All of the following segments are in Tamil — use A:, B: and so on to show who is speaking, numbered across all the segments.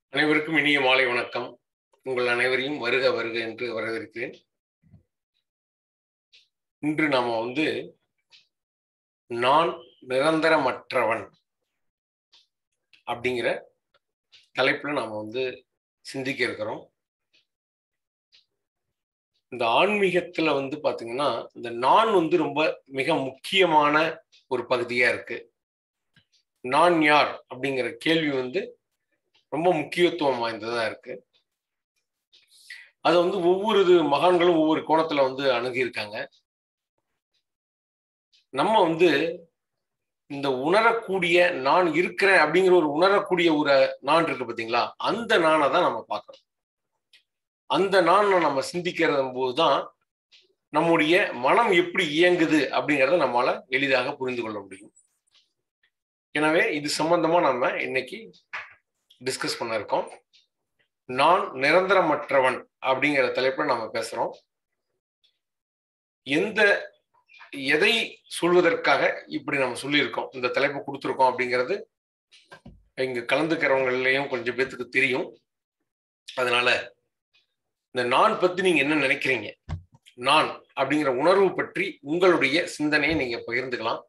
A: அனைவருக்கும் இனிய மாலை வணக்கம் உங்கள் அனைவரையும் வருக வருக என்று வரவேற்கிறேன் இன்று நாம வந்து நான் நிரந்தரமற்றவன் அப்படிங்கிற தலைப்புல நாம வந்து சிந்திக்க இருக்கிறோம் இந்த ஆன்மீகத்துல வந்து பாத்தீங்கன்னா இந்த நான் வந்து ரொம்ப மிக முக்கியமான ஒரு பகுதியா இருக்கு நான் யார் அப்படிங்கிற கேள்வி வந்து ரொம்ப முக்கியத்துவம் வாய்ந்ததா இருக்கு அது வந்து ஒவ்வொரு இது மகான்களும் ஒவ்வொரு கோணத்துல வந்து அணுகியிருக்காங்க நம்ம வந்து இந்த உணரக்கூடிய நான் இருக்கிறேன் அப்படிங்கிற ஒரு உணரக்கூடிய ஒரு நான் இருக்கு பார்த்தீங்களா அந்த நானை தான் நம்ம பார்க்கறோம் அந்த நானை நம்ம சிந்திக்கிற போதுதான் நம்முடைய மனம் எப்படி இயங்குது அப்படிங்கிறத நம்மளால எளிதாக புரிந்து கொள்ள முடியும் எனவே இது சம்பந்தமா நம்ம இன்னைக்கு டிஸ்கஸ் பண்ண இருக்கோம் நான் நிரந்தரமற்றவன் அப்படிங்கிற தலைப்புல நாம பேசுறோம் எந்த எதை சொல்வதற்காக இப்படி நம்ம சொல்லியிருக்கோம் இந்த தலைப்பு கொடுத்துருக்கோம் அப்படிங்கிறது இங்க கலந்துக்கிறவங்களையும் கொஞ்சம் பேத்துக்கு தெரியும் அதனால இந்த நான் பத்தி நீங்க என்ன நினைக்கிறீங்க நான் அப்படிங்கிற உணர்வு பற்றி உங்களுடைய சிந்தனையை நீங்க பகிர்ந்துக்கலாம்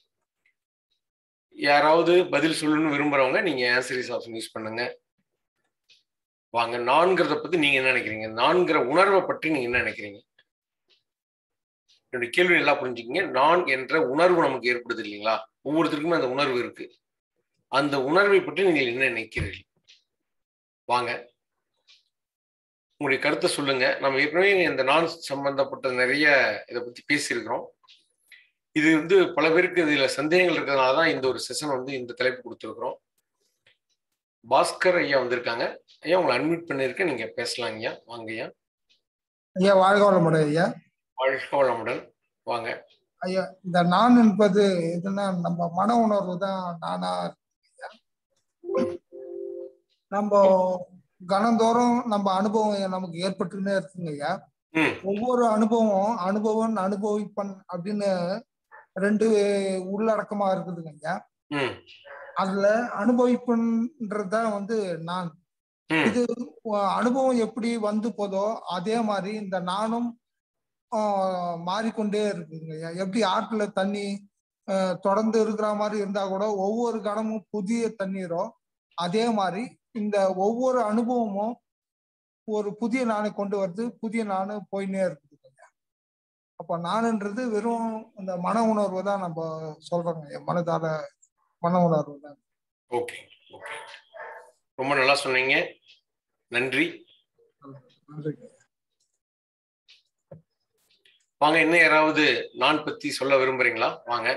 A: யாராவது பதில் சொல்லணும்னு விரும்புறவங்க நீங்க ஆன்சரிஸ் ஆப்ஷன் யூஸ் பண்ணுங்க வாங்க நான்கிறத பத்தி நீங்க என்ன நினைக்கிறீங்க நான்கிற உணர்வை பற்றி நீங்க என்ன நினைக்கிறீங்க என்னுடைய கேள்வி நல்லா புரிஞ்சுக்கிங்க நான் என்ற உணர்வு நமக்கு ஏற்படுது இல்லைங்களா ஒவ்வொருத்தருக்குமே அந்த உணர்வு இருக்கு அந்த உணர்வை பற்றி நீங்கள் என்ன நினைக்கிறீர்கள் வாங்க உங்களுடைய கருத்தை சொல்லுங்க நம்ம ஏற்கனவே இந்த நான் சம்பந்தப்பட்ட நிறைய இதை பத்தி பேசியிருக்கிறோம் இது வந்து பல பேருக்கு இதுல சந்தேகங்கள் இருக்கிறதுனால தான் இந்த ஒரு செஷன் வந்து இந்த தலைப்பு கொடுத்துருக்குறோம் பாஸ்கர் ஐயா வந்திருக்காங்க ஐயா உங்களை அட்மிட் பண்ணியிருக்கேன் நீங்க பேசலாம் ஐயா வாங்க ஐயா
B: ஐயா வாழ்க வளமுடன் ஐயா
A: வாழ்க வளமுடன் வாங்க
B: ஐயா இந்த நான் என்பது எதுனா நம்ம மன உணர்வு தான் நானா இருக்கு ஐயா. நம்ம கணந்தோறும் நம்ம அனுபவம் நமக்கு ஏற்பட்டுன்னே இருக்குங்க ஐயா
A: ம்
B: ஒவ்வொரு அனுபவம் அனுபவம் அனுபவிப்பன் அப்படின்னு ரெண்டு உள்ளடக்கமா இருக்குதுங்க ஐயா
A: ம்
B: அதுல அனுபவிப்புன்றதுதான் வந்து நான்
A: ம்
B: இது அஹ், அனுபவம் எப்படி வந்து போதோ அதே மாதிரி இந்த நானும் ஆஹ், மாறிக்கொண்டே இருக்குங்க ஐயா. எப்படி ஆற்றுல தண்ணி ஆஹ், தொடர்ந்து இருக்கிற மாதிரி இருந்தா கூட ஒவ்வொரு கணமும் புதிய தண்ணீரோ அதே மாதிரி இந்த ஒவ்வொரு அனுபவமும் ஒரு புதிய நானை கொண்டு வருது புதிய நானு போயின்னே இருக்குது ஐயா. அப்ப நானுன்றது வெறும் இந்த மன உணர்வு தான் நம்ம சொல்றோங்க ஐயா. மனதால மன உணர்வு தான்
A: ஓகே ஓகே ரொம்ப நல்லா சொன்னீங்க நன்றி
B: நன்றிங்க
A: வாங்க இன்னும் யாராவது நான் பத்தி சொல்ல விரும்புறீங்களா வாங்க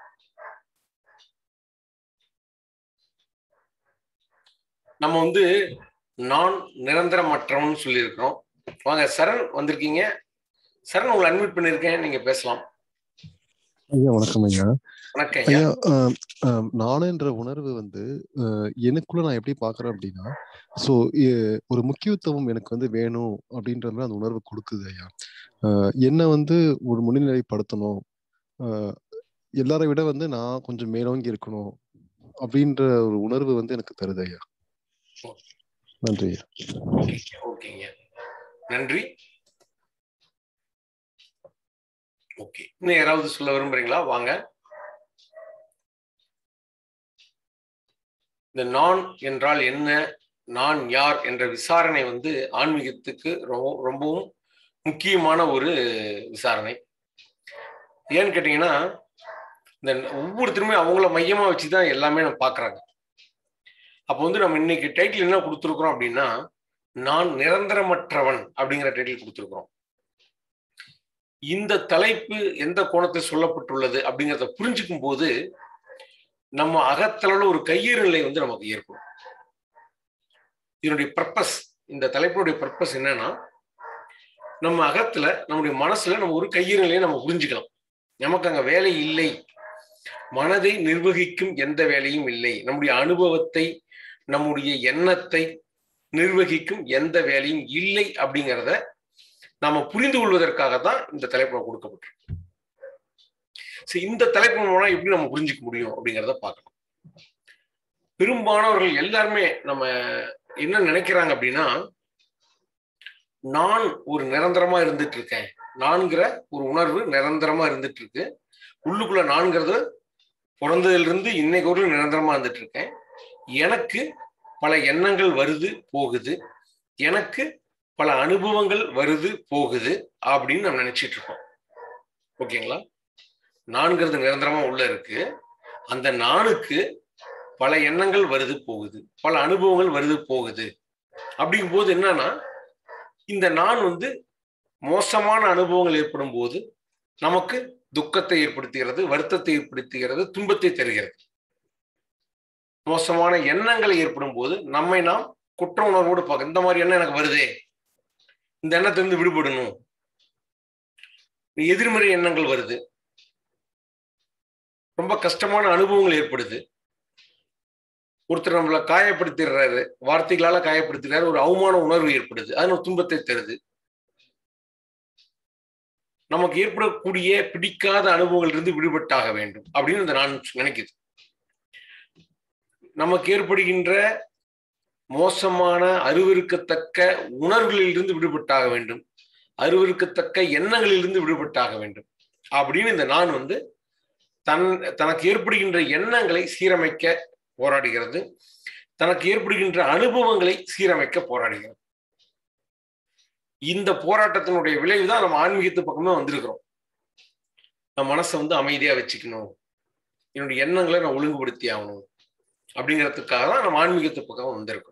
A: நம்ம வந்து நான் நிரந்தரமற்றவன் சொல்லியிருக்கிறோம் வாங்க சரண் வந்திருக்கீங்க சரண் உங்களை அட்மிட் பண்ணியிருக்கேன் நீங்க பேசலாம்
C: ஐயா வணக்கம் ஐயா
A: வணக்கம் ஐயா
C: ஐயா ஆஹ் ஆஹ் நானுன்ற உணர்வு வந்து ஆஹ் எனக்குள்ள நான் எப்படி பாக்குறேன் அப்படின்னா ஸோ ஒரு முக்கியத்துவம் எனக்கு வந்து வேணும் அப்படின்ற மாதிரி அந்த உணர்வு கொடுக்குது ஐயா ஆஹ் என்னை வந்து ஒரு முன்னிலைப்படுத்தணும் ஆஹ் எல்லாரை விட வந்து நான் கொஞ்சம் மேலோங்கி இருக்கணும் அப்படின்ற ஒரு உணர்வு வந்து எனக்கு தருது ஐயா நன்றி ஐயா
A: ஓகேங்க ஓகேங்க நன்றி ஓகே இன்னும் யாராவது சொல்ல விரும்புறீங்களா வாங்க இந்த நான் என்றால் என்ன நான் யார் என்ற விசாரணை வந்து ஆன்மீகத்துக்கு ரொம்ப ரொம்பவும் முக்கியமான ஒரு விசாரணை ஏன்னு கேட்டீங்கன்னா இந்த ஒவ்வொருத்தருமே அவங்கள மையமா வச்சுதான் எல்லாமே நம்ம பாக்குறாங்க அப்போ வந்து நம்ம இன்னைக்கு டைட்டில் என்ன கொடுத்துருக்குறோம் அப்படின்னா நான் நிரந்தரமற்றவன் அப்படிங்கிற டைட்டில் கொடுத்துருக்குறோம் இந்த தலைப்பு எந்த கோணத்தில் சொல்லப்பட்டுள்ளது அப்படிங்கிறத புரிஞ்சுக்கும் போது நம்ம அகத்தளவுல ஒரு கையேறு நிலை வந்து நமக்கு ஏற்படும் இதனுடைய பர்பஸ் இந்த தலைப்பினுடைய பர்பஸ் என்னன்னா நம்ம அகத்துல நம்முடைய மனசுல நம்ம ஒரு கையேறு நிலையை நம்ம புரிஞ்சுக்கலாம் நமக்கு அங்க வேலை இல்லை மனதை நிர்வகிக்கும் எந்த வேலையும் இல்லை நம்முடைய அனுபவத்தை நம்முடைய எண்ணத்தை நிர்வகிக்கும் எந்த வேலையும் இல்லை அப்படிங்கிறத நாம புரிந்து கொள்வதற்காக தான் இந்த தலைப்பு கொடுக்கப்பட்டிருக்கு சரி இந்த தலைப்பு மூலம் எப்படி நம்ம புரிஞ்சுக்க முடியும் அப்படிங்கிறத பார்க்கணும் பெரும்பானவர்கள் எல்லாருமே நம்ம என்ன நினைக்கிறாங்க அப்படின்னா நான் ஒரு நிரந்தரமா இருந்துட்டு இருக்கேன் நான்கிற ஒரு உணர்வு நிரந்தரமா இருந்துட்டு இருக்கு உள்ளுக்குள்ள நான்கிறது பிறந்ததுல இருந்து இன்னைக்கு ஒரு நிரந்தரமா இருந்துட்டு இருக்கேன் எனக்கு பல எண்ணங்கள் வருது போகுது எனக்கு பல அனுபவங்கள் வருது போகுது அப்படின்னு நம்ம நினைச்சிட்டு இருக்கோம் ஓகேங்களா நான்கிறது நிரந்தரமா உள்ள இருக்கு அந்த நானுக்கு பல எண்ணங்கள் வருது போகுது பல அனுபவங்கள் வருது போகுது அப்படிங்கும் போது என்னன்னா இந்த நான் வந்து மோசமான அனுபவங்கள் ஏற்படும் போது நமக்கு துக்கத்தை ஏற்படுத்துகிறது வருத்தத்தை ஏற்படுத்துகிறது துன்பத்தை தருகிறது மோசமான எண்ணங்கள் ஏற்படும் போது நம்மை நாம் குற்ற உணர்வோடு பார்க்க இந்த மாதிரி எண்ணம் எனக்கு வருதே இந்த எண்ணத்திலிருந்து விடுபடணும் எதிர்மறை எண்ணங்கள் வருது ரொம்ப கஷ்டமான அனுபவங்கள் ஏற்படுது ஒருத்தர் நம்மளை காயப்படுத்திடுறாரு வார்த்தைகளால காயப்படுத்துறாரு ஒரு அவமான உணர்வு ஏற்படுது அது நம்ம துன்பத்தை தருது நமக்கு ஏற்படக்கூடிய பிடிக்காத அனுபவங்கள் இருந்து விடுபட்டாக வேண்டும் அப்படின்னு இந்த நான் நினைக்குது நமக்கு ஏற்படுகின்ற மோசமான அருவருக்கத்தக்க உணர்வுகளிலிருந்து விடுபட்டாக வேண்டும் அருவருக்கத்தக்க எண்ணங்களிலிருந்து விடுபட்டாக வேண்டும் அப்படின்னு இந்த நான் வந்து தன் தனக்கு ஏற்படுகின்ற எண்ணங்களை சீரமைக்க போராடுகிறது தனக்கு ஏற்படுகின்ற அனுபவங்களை சீரமைக்க போராடுகிறது இந்த போராட்டத்தினுடைய விளைவுதான் நம்ம ஆன்மீகத்து பக்கமே வந்திருக்கிறோம் நம்ம மனசை வந்து அமைதியா வச்சுக்கணும் என்னுடைய எண்ணங்களை நான் ஒழுங்குபடுத்தி ஆகணும் அப்படிங்கிறதுக்காக தான் நம்ம ஆன்மீகத்து பக்கம் வந்திருக்கோம்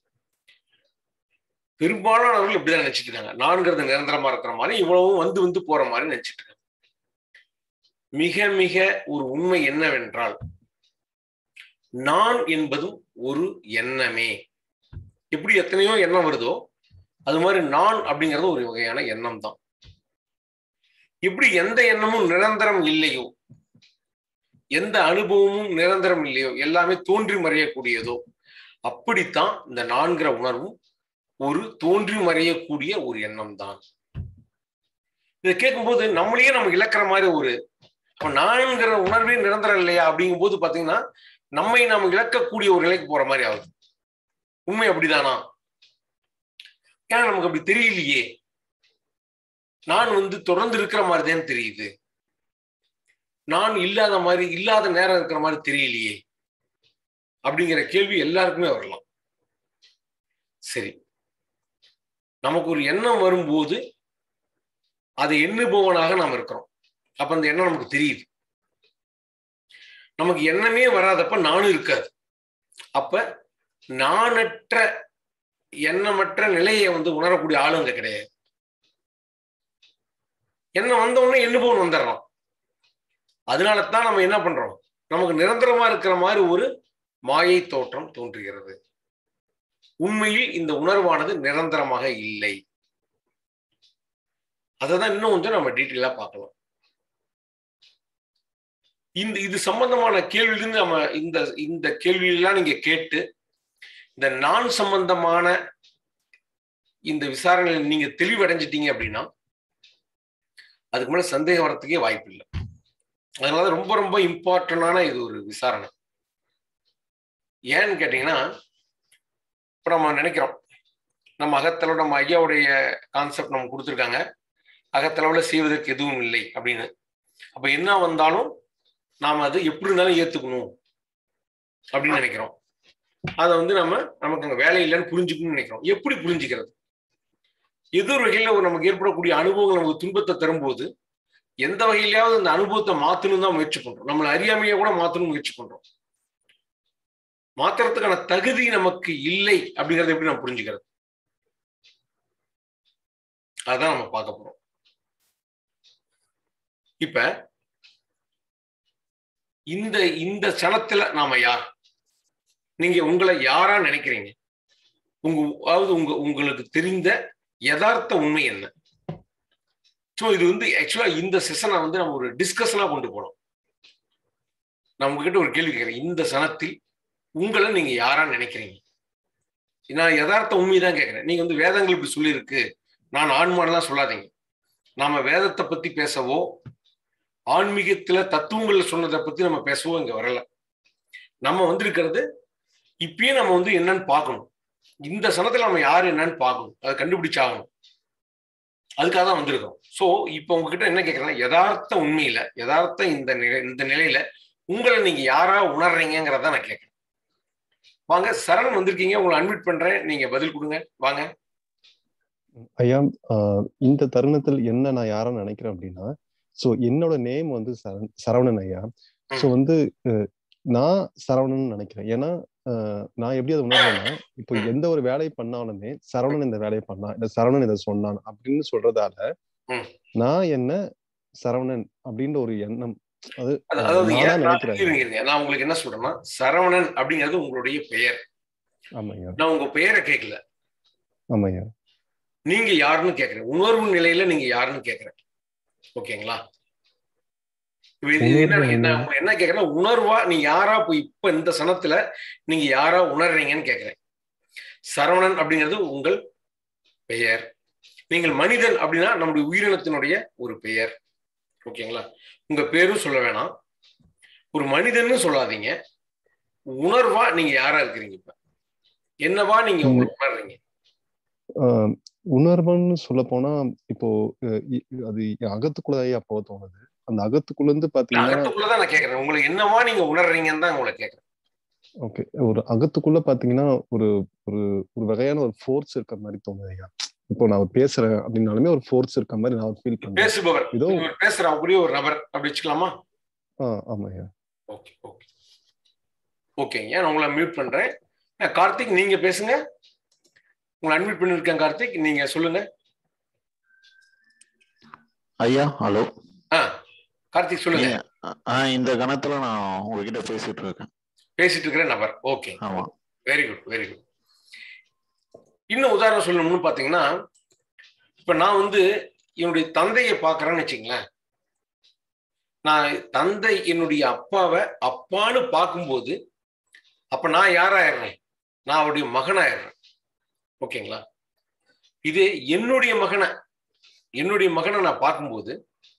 A: பெரும்பாலானவர்கள் இப்படிதான் நினைச்சிட்டு இருக்காங்க நான்கிறது நிரந்தரமா இருக்கிற மாதிரி இவ்வளவும் வந்து வந்து போற மாதிரி நினைச்சிட்டு இருக்காங்க மிக மிக ஒரு உண்மை என்னவென்றால் நான் என்பதும் ஒரு எண்ணமே எப்படி எத்தனையோ எண்ணம் வருதோ அது மாதிரி நான் அப்படிங்கிறது ஒரு வகையான எண்ணம் தான் எப்படி எந்த எண்ணமும் நிரந்தரம் இல்லையோ எந்த அனுபவமும் நிரந்தரம் இல்லையோ எல்லாமே தோன்றி மறையக்கூடியதோ அப்படித்தான் இந்த நான்கிற உணர்வும் ஒரு தோன்றி மறையக்கூடிய ஒரு எண்ணம் தான் இதை கேட்கும்போது நம்மளையே நம்ம இழக்கிற மாதிரி ஒரு நான்கிற உணர்வே நிரந்தரம் இல்லையா அப்படிங்கும் போது பாத்தீங்கன்னா நம்மை நாம் இழக்கக்கூடிய ஒரு நிலைக்கு போற மாதிரி ஆகுது உண்மை அப்படிதானா ஏன்னா நமக்கு அப்படி தெரியலையே நான் வந்து தொடர்ந்து இருக்கிற மாதிரி தான் தெரியுது நான் இல்லாத மாதிரி இல்லாத நேரம் இருக்கிற மாதிரி தெரியலையே அப்படிங்கிற கேள்வி எல்லாருக்குமே வரலாம் சரி நமக்கு ஒரு எண்ணம் வரும்போது அதை எண்ணுபவனாக நாம் இருக்கிறோம் அப்ப அந்த எண்ணம் நமக்கு தெரியுது நமக்கு எண்ணமே வராதப்ப நானும் இருக்காது அப்ப நானற்ற எண்ணமற்ற நிலையை வந்து உணரக்கூடிய ஆளுங்க கிடையாது எண்ணம் வந்த உடனே எண்ணுபவன் வந்துடுறான் அதனால தான் நம்ம என்ன பண்றோம் நமக்கு நிரந்தரமா இருக்கிற மாதிரி ஒரு மாயை தோற்றம் தோன்றுகிறது உண்மையில் இந்த உணர்வானது நிரந்தரமாக இல்லை அதை தான் இன்னும் கொஞ்சம் நம்ம டீட்டெயிலா பார்க்கலாம் இந்த இது சம்பந்தமான கேள்வியிலிருந்து நம்ம இந்த இந்த கேள்வியெல்லாம் நீங்க கேட்டு இந்த நான் சம்பந்தமான இந்த விசாரணையில் நீங்க தெளிவடைஞ்சிட்டீங்க அப்படின்னா அதுக்கு மேல சந்தேகம் வரத்துக்கே வாய்ப்பு இல்லை அதனால ரொம்ப ரொம்ப இம்பார்ட்டண்டான இது ஒரு விசாரணை ஏன்னு கேட்டீங்கன்னா இப்போ நம்ம நினைக்கிறோம் நம்ம அகத்தளவு நம்ம ஐயாவுடைய கான்செப்ட் நம்ம கொடுத்துருக்காங்க அகத்தளவுல செய்வதற்கு எதுவும் இல்லை அப்படின்னு அப்ப என்ன வந்தாலும் நாம் அதை எப்படி இருந்தாலும் ஏத்துக்கணும் அப்படின்னு நினைக்கிறோம் அதை வந்து நம்ம நமக்கு அங்கே வேலை இல்லைன்னு புரிஞ்சுக்கணும்னு நினைக்கிறோம் எப்படி புரிஞ்சுக்கிறது ஏதோ ஒரு வகையில் நமக்கு ஏற்படக்கூடிய அனுபவங்கள் நமக்கு துன்பத்தை தரும்போது எந்த வகையிலாவது அந்த அனுபவத்தை மாற்றணும் தான் முயற்சி பண்றோம் நம்மளை அறியாமையை கூட மாற்றணும் முயற்சி பண்றோம் மாத்துறதுக்கான தகுதி நமக்கு இல்லை அப்படிங்கறத எப்படி நம்ம புரிஞ்சுக்கிறது அதான் நம்ம பார்க்க போறோம் இப்ப இந்த இந்த சனத்துல நாம யார் நீங்க உங்களை யாரா நினைக்கிறீங்க உங்க அதாவது உங்க உங்களுக்கு தெரிந்த யதார்த்த உண்மை என்ன ஸோ இது வந்து ஆக்சுவலா இந்த செஷனை வந்து நம்ம ஒரு டிஸ்கஷனா கொண்டு போனோம் நான் உங்ககிட்ட ஒரு கேள்வி கேட்கிறேன் இந்த சனத்தில் உங்களை நீங்க யாரா நினைக்கிறீங்க நான் யதார்த்த உண்மைதான் கேட்கிறேன் நீங்க வந்து வேதங்கள் இப்படி சொல்லியிருக்கு நான் ஆன்மானலாம் சொல்லாதீங்க நாம வேதத்தை பத்தி பேசவோ ஆன்மீகத்துல தத்துவங்கள்ல சொன்னதை பத்தி நம்ம பேசவோ இங்க வரல நம்ம வந்திருக்கிறது இப்பயே நம்ம வந்து என்னன்னு பார்க்கணும் இந்த சனத்துல நம்ம யாரு என்னன்னு பார்க்கணும் அதை கண்டுபிடிச்சாகணும் அதுக்காக தான் வந்திருக்கோம் ஸோ இப்போ உங்ககிட்ட என்ன கேட்கறேன்னா யதார்த்த உண்மையில யதார்த்த இந்த நிலை இந்த நிலையில உங்களை நீங்க யாரா உணர்றீங்கிறத நான் கேட்கறேன் வாங்க சரண் வந்திருக்கீங்க உங்களை அட்மிட் பண்றேன் நீங்க பதில் கொடுங்க வாங்க
C: ஐயா ஆஹ் இந்த தருணத்தில் என்ன நான் யாரை நினைக்கிறேன் அப்படின்னா சோ என்னோட நேம் வந்து சரண் சரவணன் ஐயா சோ வந்து அஹ், நான் சரவணன் நினைக்கிறேன் ஏன்னா அஹ், நான் எப்படி அதை உணர்றேன்னா இப்போ
A: ம்.
C: எந்த ஒரு வேலையை பண்ணாலுமே சரவணன் இந்த வேலையை பண்ணான் இல்ல சரவணன் இதை சொன்னான் அப்படின்னு சொல்றதால
A: ம்.
C: நான் என்ன சரவணன் அப்படின்ற ஒரு எண்ணம் அது
A: அது-
C: அஹ்,
A: அதாவது
C: நானா
A: ஏன் நான்
C: நினைக்கிறேன்
A: இருங்க, இருங்க. நான் உங்களுக்கு என்ன சொல்றேன்னா சரவணன் அப்படிங்கிறது உங்களுடைய பெயர்
C: ஆமாய்யா
A: நான் உங்க பெயரை கேட்கல
C: ஆமாய்யா
A: நீங்க யாருன்னு கேட்கறேன் உணர்வு நிலையில நீங்க யாருன்னு கேட்கறேன் ஓகேங்களா இப்ப இது என்ன
C: உணர்வு
A: என்ன
C: நிலை.
A: என்ன கேட்கறேன்னா உணர்வா நீ யாரா போய் இப்ப இந்த சனத்துல நீங்க யாரா உணர்றீங்கன்னு கேட்கறேன் சரவணன் அப்படிங்கிறது உங்கள் பெயர் நீங்கள் மனிதன் அப்படின்னா நம்முடைய உயிரினத்தினுடைய ஒரு பெயர் ஓகேங்களா உங்க பேரும் சொல்ல வேணாம் ஒரு மனிதன்னு சொல்லாதீங்க உணர்வா நீங்க யாரா இருக்கிறீங்க இப்ப என்னவா நீங்க உங்களை உணர்றீங்க
C: ஆஹ் உணர்வுன்னு சொல்ல போனா இப்போ அஹ் இ- அது என் அகத்துக்குள்ள ஐயா போக தோணுது அந்த அகத்துக்குள்ள இருந்து
A: நான்
C: பாத்தீங்கன்னா
A: அகத்துக்குள்ளதான் நான் கேட்கறேன் உங்களை என்னவா நீங்க உணர்றீங்கன்னு தான் உங்களை கேட்கறேன்
C: ஓகே ஒரு அகத்துக்குள்ள பாத்தீங்கன்னா ஒரு ஒரு ஒரு வகையான ஒரு ஃபோர்ஸ் இருக்க மாதிரி தோணுது ஐயா இப்போ நான் பேசுறேன் அப்படின்னாலுமே ஒரு ஃபோர்ஸ் இருக்க மாதிரி நான் ஃபீல் பண்றேன்
A: பேசுபவர்
C: ஏதோ
A: இவர் பேசுற அப்படியே ஒரு நபர் அப்படி வச்சுக்கலாமா
C: ஆஹ் ஆமா ஐயா
A: ஓகே ஓகே ஓகேங்க நான் உங்களை மியூட் பண்றேன் அஹ் கார்த்திக் நீங்க பேசுங்க உங்களை அட்மிட் பண்ணிருக்கேன் கார்த்திக் நீங்க சொல்லுங்க
D: ஐயா ஹலோ
A: ஆ கார்த்திக் சொல்லுங்க
D: நீங்க ஆ, இந்த கணத்துல நான் உங்ககிட்ட பேசிட்டு இருக்கேன்
A: பேசிட்டு இருக்கிற நபர் ஓகே
D: ஆமா
A: வெரி குட் வெரி குட் இன்னும் உதாரணம் சொல்லணும்னு பாத்தீங்கன்னா இப்ப நான் வந்து என்னுடைய தந்தையை பார்க்கறேன்னு வச்சுங்களேன் நான் தந்தை என்னுடைய அப்பாவை அப்பான்னு பார்க்கும்போது அப்ப நான் யாராயிடுறேன் நான் அவருடைய மகனாயிடுறேன் ஓகேங்களா இது என்னுடைய மகனை என்னுடைய மகனை நான் பார்க்கும்போது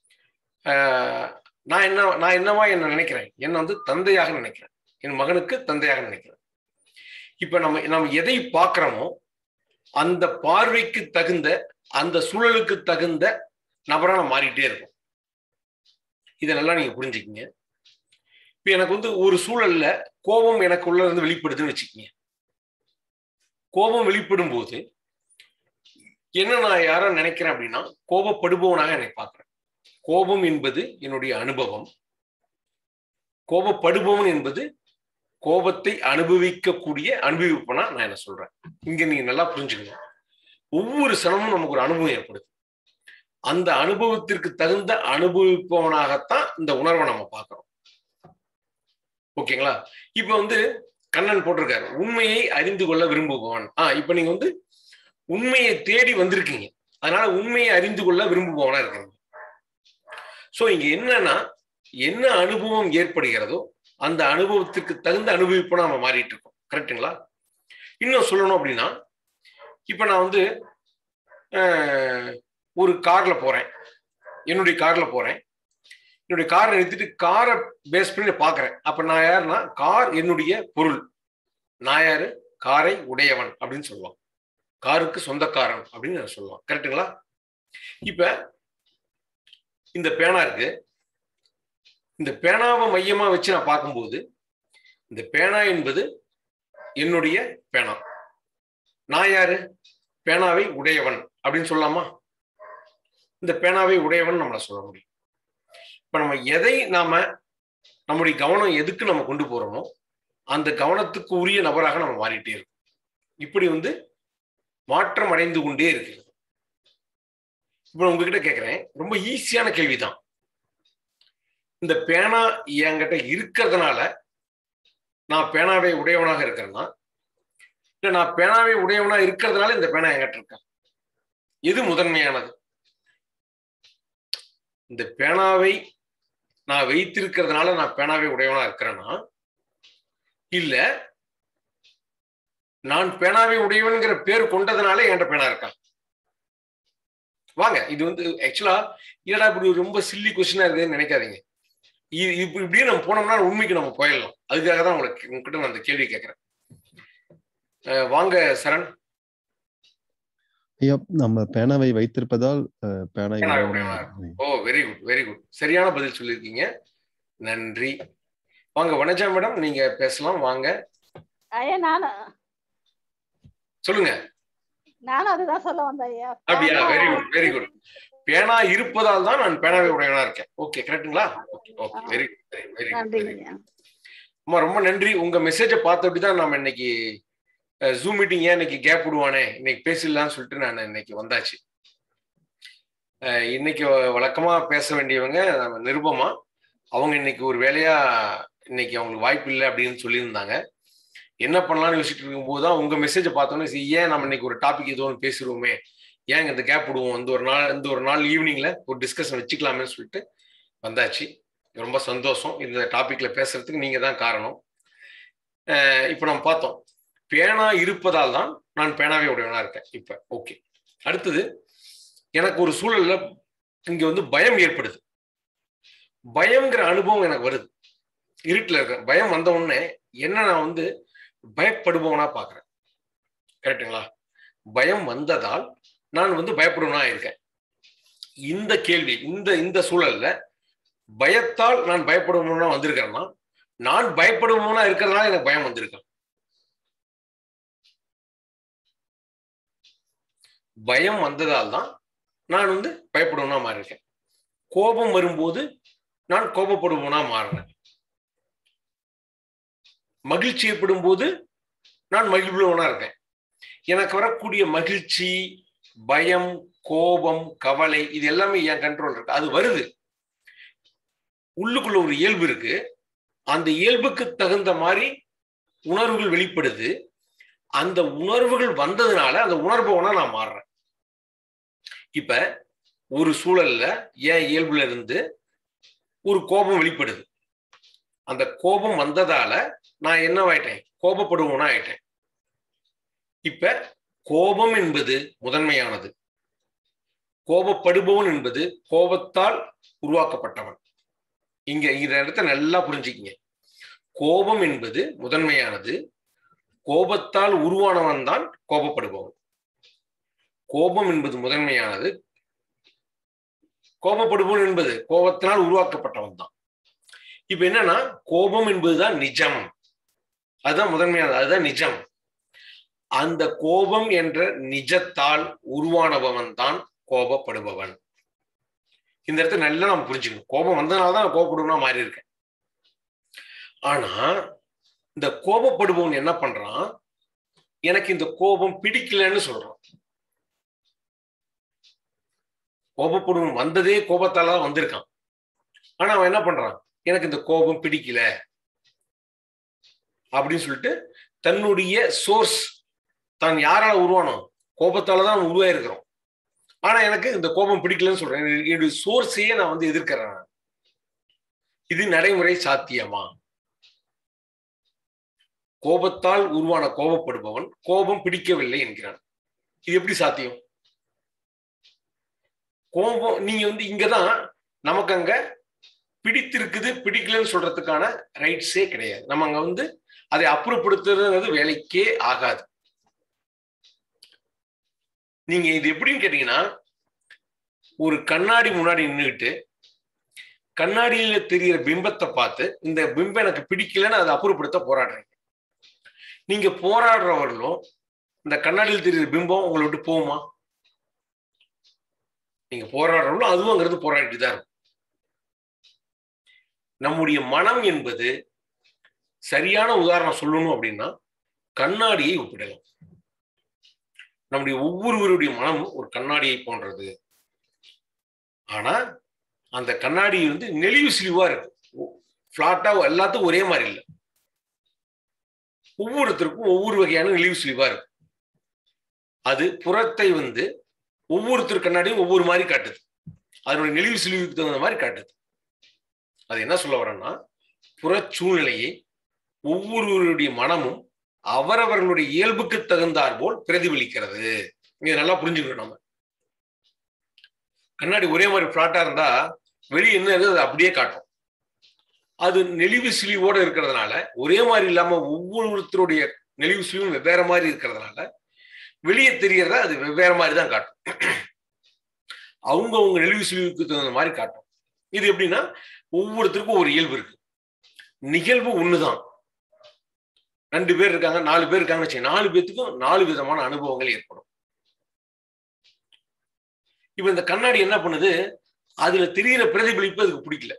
A: ஆஹ், நான் என்ன நான் என்னவா என்ன நினைக்கிறேன் என்ன வந்து தந்தையாக நினைக்கிறேன் என் மகனுக்கு தந்தையாக நினைக்கிறேன் இப்ப நம்ம நம்ம எதை பார்க்கிறோமோ அந்த பார்வைக்கு தகுந்த அந்த சூழலுக்கு தகுந்த நபரா நான் மாறிட்டே இருக்கும் இதை நல்லா நீங்க புரிஞ்சுக்கிங்க இப்ப எனக்கு வந்து ஒரு சூழல்ல கோபம் எனக்குள்ள இருந்து வெளிப்படுதுன்னு வச்சுக்கோங்க கோபம் வெளிப்படும் போது என்ன நான் யார நினைக்கிறேன் அப்படின்னா கோபப்படுபவனாக என்னை பார்க்கிறேன் கோபம் என்பது என்னுடைய அனுபவம் கோபப்படுபவன் என்பது கோபத்தை அனுபவிக்கக்கூடிய அனுபவிப்பனா நான் என்ன சொல்றேன் இங்க நீங்க நல்லா புரிஞ்சுக்கணும் ஒவ்வொரு சனமும் நமக்கு ஒரு அனுபவம் ஏற்படுது அந்த அனுபவத்திற்கு தகுந்த அனுபவிப்பவனாகத்தான் இந்த உணர்வை நம்ம பார்க்கிறோம் ஓகேங்களா இப்ப வந்து கண்ணன் போட்டிருக்காரு உண்மையை அறிந்து கொள்ள விரும்புபவன் ஆஹ் இப்ப நீங்க வந்து உண்மையை தேடி வந்திருக்கீங்க அதனால உண்மையை அறிந்து கொள்ள விரும்புபவனா இருக்கிறீங்க சோ இங்க என்னன்னா என்ன அனுபவம் ஏற்படுகிறதோ அந்த அனுபவத்துக்கு தகுந்த அனுபவிப்பா நம்ம மாறிட்டு இருக்கோம் கரெக்டுங்களா இன்னும் சொல்லணும் அப்படின்னா இப்ப நான் வந்து அஹ், ஒரு கார்ல போறேன் என்னுடைய கார்ல போறேன் என்னுடைய காரை நிறுத்திட்டு காரை பேஸ் பண்ணி பாக்குறேன் அப்ப நான் யாருன்னா கார் என்னுடைய பொருள் நான் யாரு காரை உடையவன் அப்படின்னு சொல்லுவான் காருக்கு சொந்தக்காரன் அப்படின்னு நான் சொல்லுவான் கரெக்டுங்களா இப்ப இந்த பேனா இருக்கு இந்த பேனாவை மையமா வச்சு நான் பார்க்கும்போது இந்த பேனா என்பது என்னுடைய பேனா நான் யாரு பேனாவை உடையவன் அப்படின்னு சொல்லலாமா இந்த பேனாவை உடையவன் நம்மள சொல்ல முடியும் இப்ப நம்ம எதை நாம நம்முடைய கவனம் எதுக்கு நம்ம கொண்டு போறோமோ அந்த கவனத்துக்கு உரிய நபராக நம்ம மாறிட்டே இருக்கோம் இப்படி வந்து மாற்றம் அடைந்து கொண்டே இருக்கிறது இப்ப நான் உங்ககிட்ட கேட்கிறேன் ரொம்ப ஈஸியான கேள்விதான் இந்த பேனா என்கிட்ட இருக்கிறதுனால நான் பேனாவை உடையவனாக இருக்கிறேன்னா இல்ல நான் பேனாவை உடையவனா இருக்கிறதுனால இந்த பேனா என்கிட்ட இருக்கேன் எது முதன்மையானது இந்த பேனாவை நான் வைத்திருக்கிறதுனால நான் பேனாவை உடையவனா இருக்கிறேன்னா இல்ல நான் பேனாவை உடையவன்கிற பேர் கொண்டதுனால என்கிட்ட பேனா இருக்கான் வாங்க இது வந்து ஆக்சுவலா இல்லடா இப்படி ரொம்ப சில்லி கொஸ்டினா இருக்குதுன்னு நினைக்காதீங்க இ- இப்ப இப்படியே நம்ம போனோம்னா உண்மைக்கு நம்ம போயிடலாம் அதுக்காக தான் உங்களுக்கு உங்ககிட்ட நான் அந்த கேள்வி கேட்கிறேன் அஹ் வாங்க சரண்
C: ஐயா நம்ம பேனாவை வைத்திருப்பதால் அஹ், பேனா
A: பேனாவை
C: இல்லாமல்
A: உடையவனா oh very good very good சரியான பதில் சொல்லியிருக்கீங்க நன்றி வாங்க வனஜா மேடம் நீங்க பேசலாம் வாங்க
E: ஐயா நானும்
A: சொல்லுங்க
E: நானும் அதுதான் சொல்ல வந்தேன் ஐயா
A: அப்படியா வெரி குட் வெரி குட் பேனா இருப்பதால் தான் நான் பேனாவை உடையவனா இருக்கேன் ஓகே கரெக்ட்டுங்களா okay okay very good very
E: நன்றிங்க
A: குட்
E: ஐயா
A: அம்மா ரொம்ப நன்றி உங்க மெசேஜை பார்த்துட்டு தான் நம்ம இன்னைக்கு ஜூம் மீட்டிங் ஏன் இன்னைக்கு கேப் விடுவானே இன்னைக்கு பேசிடலாம்னு சொல்லிட்டு நான் இன்னைக்கு வந்தாச்சு அஹ் இன்னைக்கு வழக்கமா பேச வேண்டியவங்க நம்ம நிருபமா அவங்க இன்னைக்கு ஒரு வேலையா இன்னைக்கு அவங்களுக்கு வாய்ப்பு இல்லை அப்படின்னு சொல்லியிருந்தாங்க என்ன பண்ணலாம்னு யோசிச்சுட்டு இருக்கும்போது தான் உங்க மெசேஜை பார்த்தோன்னே சரி, ஏன் நம்ம இன்னைக்கு ஒரு டாபிக் ஏதோ ஒன்று பேசிடுவோமே ஏன் இந்த கேப் விடுவோம் இந்த ஒரு நாள் இந்த ஒரு நாள் ஈவினிங்ல ஒரு டிஸ்கஷன் வச்சுக்கலாமேன்னு சொல்லிட்டு வந்தாச்சு ரொம்ப சந்தோஷம் இந்த டாபிக்ல பேசுறதுக்கு நீங்க தான் காரணம் அஹ் இப்ப நம்ம பார்த்தோம் பேனா இருப்பதால் தான் நான் பேனாவே உடையவனா இருக்கேன் இப்ப ஓகே அடுத்தது எனக்கு ஒரு சூழல்ல இங்க வந்து பயம் ஏற்படுது பயம்ங்கிற அனுபவம் எனக்கு வருது இருட்டுல இருக்கேன் பயம் வந்த உடனே என்ன நான் வந்து பயப்படுபவனா பாக்குறேன் கரெக்டுங்களா பயம் வந்ததால் நான் வந்து பயப்படுவனா இருக்கேன் இந்த கேள்வி இந்த இந்த சூழல்ல பயத்தால் நான் பயப்படுவனா வந்திருக்கிறேன்னா நான் பயப்படுவனா இருக்கிறதுனால எனக்கு பயம் வந்திருக்கேன் பயம் வந்ததால் தான் நான் வந்து பயப்படுவனா மாறியிருக்கேன் கோபம் வரும்போது நான் கோபப்படுவனா மாறுறேன் மகிழ்ச்சி ஏற்படும் போது நான் மகிழ்வுவனா இருக்கேன் எனக்கு வரக்கூடிய மகிழ்ச்சி பயம் கோபம் கவலை இது எல்லாமே என் கண்ட்ரோல் இருக்கு அது வருது உள்ளுக்குள்ள ஒரு இயல்பு இருக்கு அந்த இயல்புக்கு தகுந்த மாதிரி உணர்வுகள் வெளிப்படுது அந்த உணர்வுகள் வந்ததுனால அந்த உணர்பவனா நான் மாறுறேன் இப்ப ஒரு சூழல்ல என் இயல்புல இருந்து ஒரு கோபம் வெளிப்படுது அந்த கோபம் வந்ததால நான் என்னவாயிட்டேன் கோபப்படுவனா ஆயிட்டேன் இப்ப கோபம் என்பது முதன்மையானது கோபப்படுபவன் என்பது கோபத்தால் உருவாக்கப்பட்டவன் இங்க இந்த இடத்த நல்லா புரிஞ்சுக்கிங்க கோபம் என்பது முதன்மையானது கோபத்தால் உருவானவன் தான் கோபப்படுபவன் கோபம் என்பது முதன்மையானது கோபப்படுபவன் என்பது கோபத்தினால் உருவாக்கப்பட்டவன் தான் இப்ப என்னன்னா கோபம் என்பதுதான் நிஜம் அதுதான் முதன்மையானது அதுதான் நிஜம் அந்த கோபம் என்ற நிஜத்தால் உருவானவன் தான் கோபப்படுபவன் இந்த இடத்துல நல்லா நம்ம புரிஞ்சுக்கணும் கோபம் வந்ததுனால தான் கோபப்படுவனா மாறி இருக்கேன் ஆனா இந்த கோபப்படுபவன் என்ன பண்றான் எனக்கு இந்த கோபம் பிடிக்கலன்னு சொல்றான் கோபப்படுவன் வந்ததே கோபத்தால தான் வந்திருக்கான் ஆனா அவன் என்ன பண்றான் எனக்கு இந்த கோபம் பிடிக்கல அப்படின்னு சொல்லிட்டு தன்னுடைய சோர்ஸ் தான் யாரால உருவானோம் கோபத்தால தான் உருவாயிருக்கிறோம் ஆனா எனக்கு இந்த கோபம் பிடிக்கலன்னு சொல்றேன் என்னுடைய சோர்ஸையே நான் வந்து எதிர்க்கிறேன் இது நடைமுறை சாத்தியமா கோபத்தால் உருவான கோபப்படுபவன் கோபம் பிடிக்கவில்லை என்கிறான் இது எப்படி சாத்தியம் கோபம் நீங்க வந்து இங்கதான் நமக்கு அங்க பிடித்திருக்குது பிடிக்கலன்னு சொல்றதுக்கான ரைட்ஸே கிடையாது நம்ம அங்க வந்து அதை அப்புறப்படுத்துறது வேலைக்கே ஆகாது நீங்க இது எப்படின்னு கேட்டீங்கன்னா ஒரு கண்ணாடி முன்னாடி நின்றுட்டு கண்ணாடியில தெரிகிற பிம்பத்தை பார்த்து இந்த பிம்பம் எனக்கு பிடிக்கலன்னு அதை அப்புறப்படுத்த போராடுறீங்க நீங்க போராடுறவர்களும் இந்த கண்ணாடியில் தெரிகிற பிம்பம் உங்களை விட்டு போகுமா நீங்க போராடுறவங்களும் அதுவும் அங்கிருந்து போராடிட்டு தான் இருக்கும் நம்முடைய மனம் என்பது சரியான உதாரணம் சொல்லணும் அப்படின்னா கண்ணாடியை ஒப்பிடலாம் நம்முடைய ஒவ்வொருவருடைய மனமும் ஒரு கண்ணாடியை போன்றது ஆனா அந்த கண்ணாடி வந்து நெளிவு சிலிவா இருக்கு பிளாட்டா எல்லாத்துக்கும் ஒரே மாதிரி இல்லை ஒவ்வொருத்தருக்கும் ஒவ்வொரு வகையான நெளிவு சிலிவா இருக்கு அது புறத்தை வந்து ஒவ்வொருத்தர் கண்ணாடியும் ஒவ்வொரு மாதிரி காட்டுது அதனுடைய நெளிவு சிலிவுக்கு தகுந்த மாதிரி காட்டுது அது என்ன சொல்ல வரேன்னா புற சூழ்நிலையை ஒவ்வொருவருடைய மனமும் அவரவர்களுடைய இயல்புக்கு தகுந்தாற் போல் பிரதிபலிக்கிறது இங்க நல்லா புரிஞ்சுக்கணும் நம்ம கண்ணாடி ஒரே மாதிரி பிளாட்டா இருந்தா வெளியே என்ன இருக்குது அது அப்படியே காட்டும் அது நெளிவு சிலிவோட இருக்கிறதுனால ஒரே மாதிரி இல்லாம ஒவ்வொருத்தருடைய நெளிவு சுழிவும் வெவ்வேறு மாதிரி இருக்கிறதுனால வெளியே தெரியறத அது வெவ்வேறு மாதிரி தான் காட்டும் அவங்க அவங்க நெளிவு சுழிவுக்கு தகுந்த மாதிரி காட்டும் இது எப்படின்னா ஒவ்வொருத்தருக்கும் ஒரு இயல்பு இருக்கு நிகழ்வு ஒண்ணுதான் ரெண்டு பேர் இருக்காங்க நாலு பேர் இருக்காங்கன்னு வச்சுக்கோங்க. நாலு பேத்துக்கும் நாலு விதமான அனுபவங்கள் ஏற்படும் இப்ப இந்த கண்ணாடி என்ன பண்ணுது அதுல தெரியிற பிரதிபலிப்பு அதுக்கு பிடிக்கல